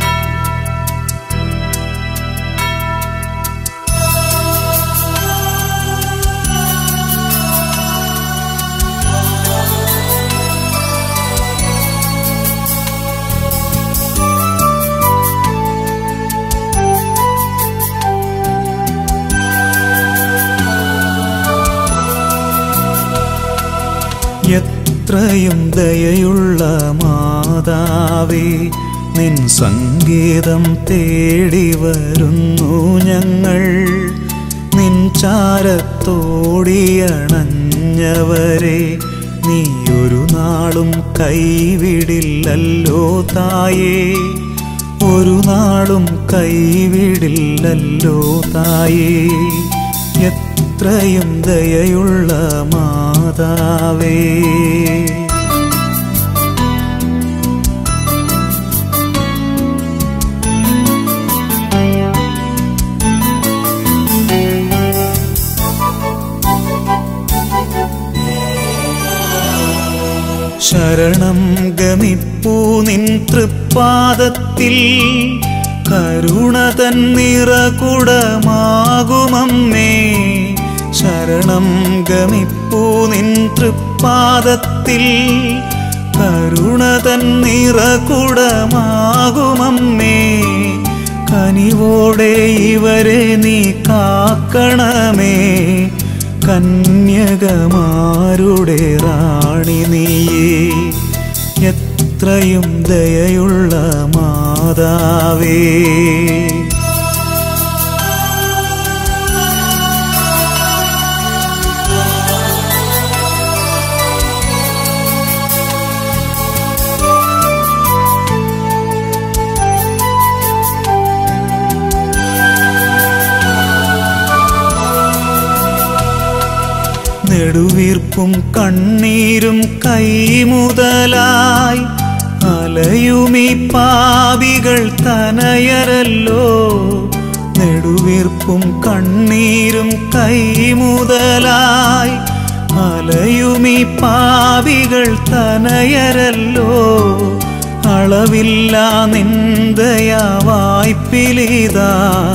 എത്രയും ദയയുള്ള മാതാവേ നിൻ സംഗീതം തേടി വരുന്നു ഞങ്ങൾ നിൻ ചാരത്തോടിയണഞ്ഞവരെ നീ ഒരു നാളും കൈവിടില്ലല്ലോ തായേ ഒരു നാളും കൈവിടില്ലല്ലോ തായേ എത്രയും ദയയുള്ള മാതാവേ ശരണം ഗമിപ്പൂ നിൻ തൃപ്പാദത്തിൽ കരുണ തന്നിറകുടമാകുമമ്മേ ശരണം ഗമിപ്പൂ നിൻ തൃപ്പാദത്തിൽ കരുണ തന്നിറകുടമാകുമമ്മേ കനിവോടെ ഇവരെ നീ കാക്കണമേ കന്യകമാരുടെ റാണി നീയേ എത്രയും ദയയുള്ള മാതാവേ നെടുവീർപ്പും കണ്ണീരും കൈമുതലായി അലയുമീ പാപികൾ തനയരല്ലോ നെടുവീർപ്പും കണ്ണീരും കൈമുതലായി അലയുമീ പാപികൾ തനയരല്ലോ അളവില്ല നിന്ദയാ വായ്പിലിതാ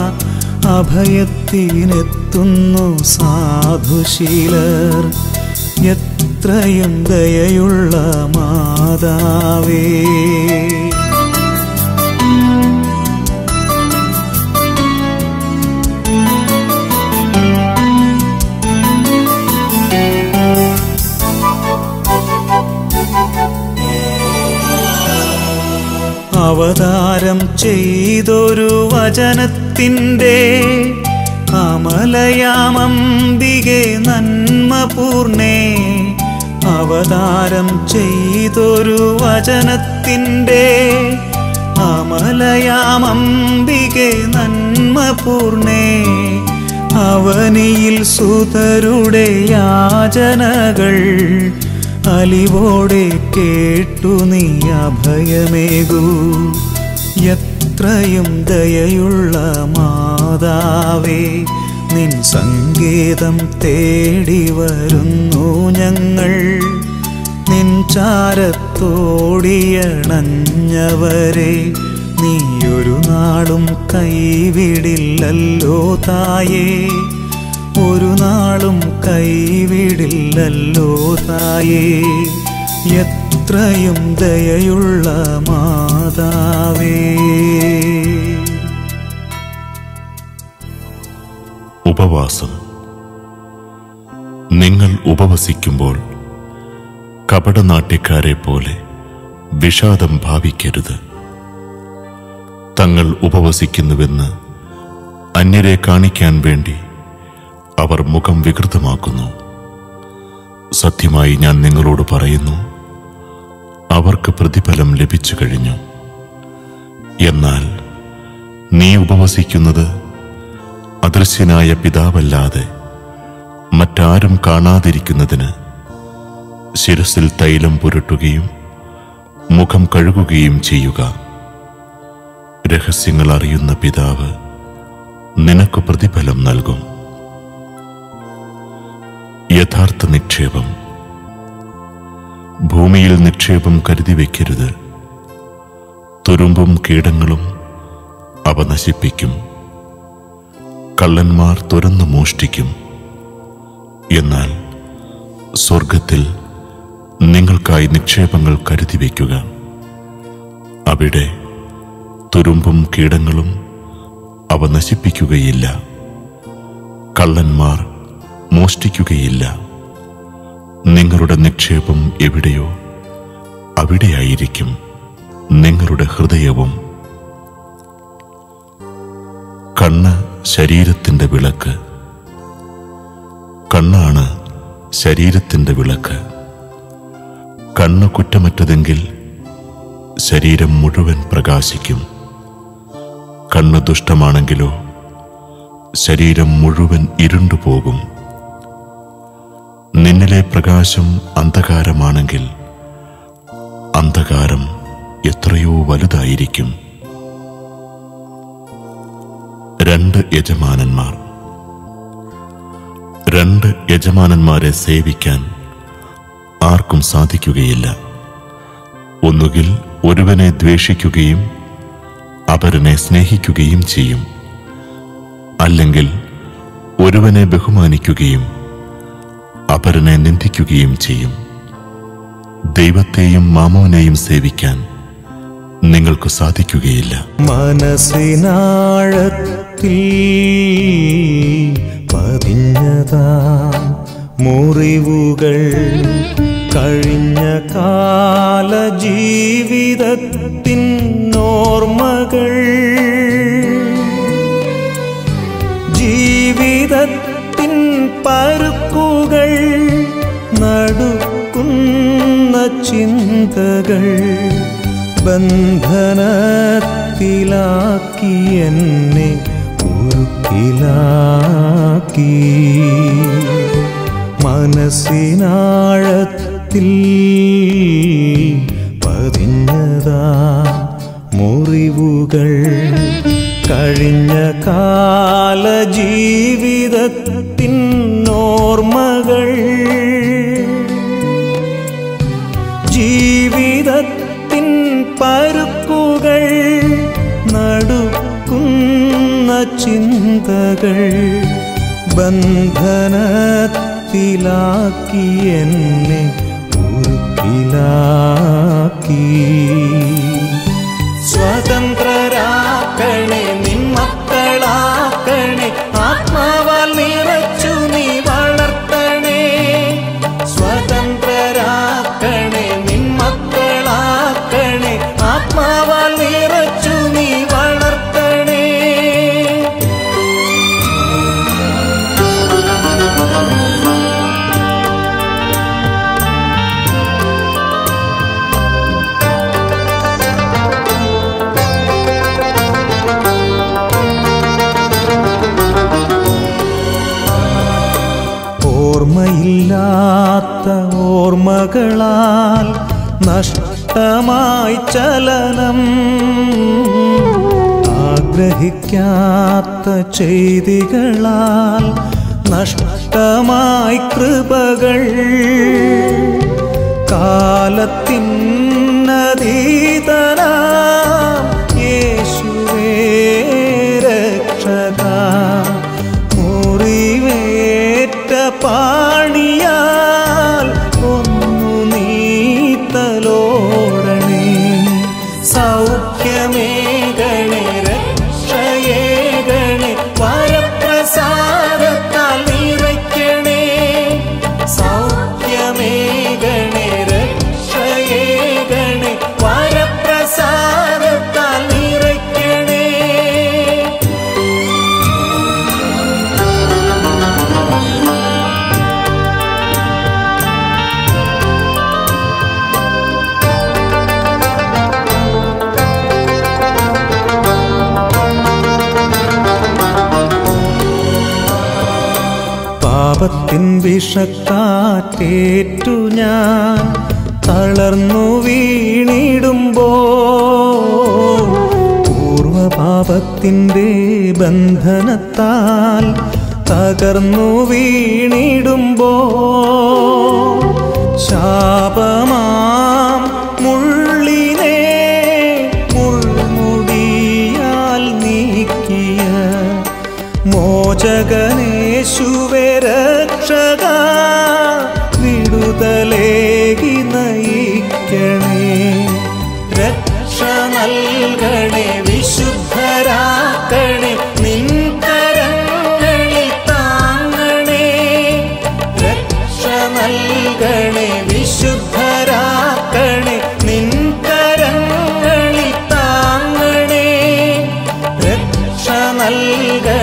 അഭയത്തിനെത്തുന്നു സാധുശീലർ എത്രയും ദയയുള്ള മാതാവേ അവതാരം ചെയ്തൊരു വചനത്തിൻ്റെ അമലയാമംബികെ നന്മ പൂർണേ അവതാരം ചെയ്തൊരു വചനത്തിൻ്റെ അമലയാമംബികെ നന്മ പൂർണേ അവനിയിൽ സുതരുടെ യാചനകൾ അലിവോടെ കേട്ടു നീ അഭയമേകൂ എത്രയും ദയയുള്ള മാതാവേ നിൻ സംഗീതം തേടി വരുന്നു ഞങ്ങൾ നിൻ ചാരത്തോടിയണഞ്ഞവരെ നീ ഒരു നാളും കൈവിടില്ലല്ലോ തായേ ഒരു നാളും കൈവിടില്ലല്ലോ തായേ എത്രയും ദയയുള്ള മാതാവേ ഉപവാസം നിങ്ങൾ ഉപവസിക്കുമ്പോൾ കപടനാട്യക്കാരെ പോലെ വിഷാദം ഭാവിക്കരുത് തങ്ങൾ ഉപവസിക്കുന്നുവെന്ന് അന്യരെ കാണിക്കാൻ വേണ്ടി അവർ മുഖം വികൃതമാക്കുന്നു സത്യമായി ഞാൻ നിങ്ങളോട് പറയുന്നു അവർക്ക് പ്രതിഫലം ലഭിച്ചു കഴിഞ്ഞു എന്നാൽ നീ ഉപവസിക്കുന്നത് അദൃശ്യനായ പിതാവല്ലാതെ മറ്റാരും കാണാതിരിക്കുന്നതിന് ശിരസിൽ തൈലം പുരട്ടുകയും മുഖം കഴുകുകയും ചെയ്യുക രഹസ്യങ്ങൾ അറിയുന്ന പിതാവ് നിനക്ക് പ്രതിഫലം നൽകും യഥാർത്ഥ നിക്ഷേപം ഭൂമിയിൽ നിക്ഷേപം കരുതി വയ്ക്കരുത് തുരുമ്പും കീടങ്ങളും അവ നശിപ്പിക്കും കള്ളന്മാർ തുറന്നു മോഷ്ടിക്കും എന്നാൽ സ്വർഗത്തിൽ നിങ്ങൾക്കായി നിക്ഷേപങ്ങൾ കരുതി വയ്ക്കുക അവിടെ തുരുമ്പും കീടങ്ങളും അവ നശിപ്പിക്കുകയില്ല കള്ളന്മാർ മോഷ്ടിക്കുകയില്ല നിങ്ങളുടെ നിക്ഷേപം എവിടെയോ അവിടെയായിരിക്കും നിങ്ങളുടെ ഹൃദയവും കണ്ണ് ശരീരത്തിന്റെ വിളക്ക് കണ്ണാണ് ശരീരത്തിന്റെ വിളക്ക് കണ്ണ് കുറ്റമറ്റതെങ്കിൽ ശരീരം മുഴുവൻ പ്രകാശിക്കും കണ്ണ് ദുഷ്ടമാണെങ്കിലോ ശരീരം മുഴുവൻ ഇരുണ്ടുപോകും നിന്നിലെ പ്രകാശം അന്ധകാരമാണെങ്കിൽ അന്ധകാരം എത്രയോ വലുതായിരിക്കും രണ്ട് യജമാനന്മാർ രണ്ട് യജമാനന്മാരെ സേവിക്കാൻ ആർക്കും സാധിക്കുകയില്ല ഒന്നുകിൽ ഒരുവനെ ദ്വേഷിക്കുകയും അപരനെ സ്നേഹിക്കുകയും ചെയ്യും അല്ലെങ്കിൽ ഒരുവനെ ബഹുമാനിക്കുകയും അപരനെ നിന്ദിക്കുകയും ചെയ്യും ദൈവത്തെയും മാമോനെയും സേവിക്കാൻ നിങ്ങൾക്ക് സാധിക്കുകയില്ല മനസ്സിനാഴത്തിൽ പതിഞ്ഞതാം മുറിവുകൾ കഴിഞ്ഞ കാല ജീവിതത്തിൻ ഓർമ്മകൾ ജീവിതത്തിൻ പരുക്കുകൾ നടുക്കുന്ന ചിന്തകൾ ബന്ധനത്തിലാക്കി എന്നെ ഉരുക്കിലാക്കി മനസ്സിനാഴത്തിൽ പതിഞ്ഞതാ മുറിവുകൾ കഴിഞ്ഞ കാല ജീവിതത്തിൻ ഓർമ്മകൾ ജീവിതത്തിൻ പരുക്കുകൾ നടുക്കുന്ന ചിന്തകൾ ബന്ധനത്തിലാക്കി എന്നെ ഉരുക്കിലാക്കി സ്വതന്ത്രരാക്കണേ നിന്മക്കളാക്കണേ ആത്മാവാൽ നിറച്ചു നീ വളർത്തണേ സ്വതന്ത്രരാക്കണേ നിന്മക്കളാക്കണേ ആത്മാവാൽ നിറച്ചു നീ വളർത്തണേ ഓർമ്മയില്ലാത്ത ഓർമ്മകളാൽ നഷ്ടമായി ചലനം ആഗ്രഹിക്കാത്ത ചെയ്തികളാൽ നഷ്ടമായി കൃപകൾ കാലത്തിനതീതനാം യേശുവേ രക്ഷക മുറിവേറ്റ പാണിയാൽ ഒന്നു നീത്തലോടണേ സൗഖ്യമേകണേ രക്ഷയേകണേ വരപ്രസാദത്താൽ നിറയ്ക്കണേ സൗഖ്യമേകണേ രക്ഷയേകണേ വരപ്രസാദത്താൽ നിറയ്ക്കണേ പാപത്തിൻ വിഷക്കാറ്റേറ്റു ഞാൻ തളർന്നു വീണിടുമ്പോ പൂർവപാപത്തിൻ്റെ ബന്ധനത്താൽ തകർന്നു വീണിടുമ്പോ ശാപമാം മുള്ളിനെ മുൾമുടിയാൽ നീക്കിയ മോചകനേശുവേ രക്ഷക വിടുതലേകി നയിക്കണേ രക്ഷ നൽകണേ വിശുദ്ധരാക്കണേ നിൻകരങ്ങളിൽ താങ്ങണേ രക്ഷ നൽകണേ നൽകണേ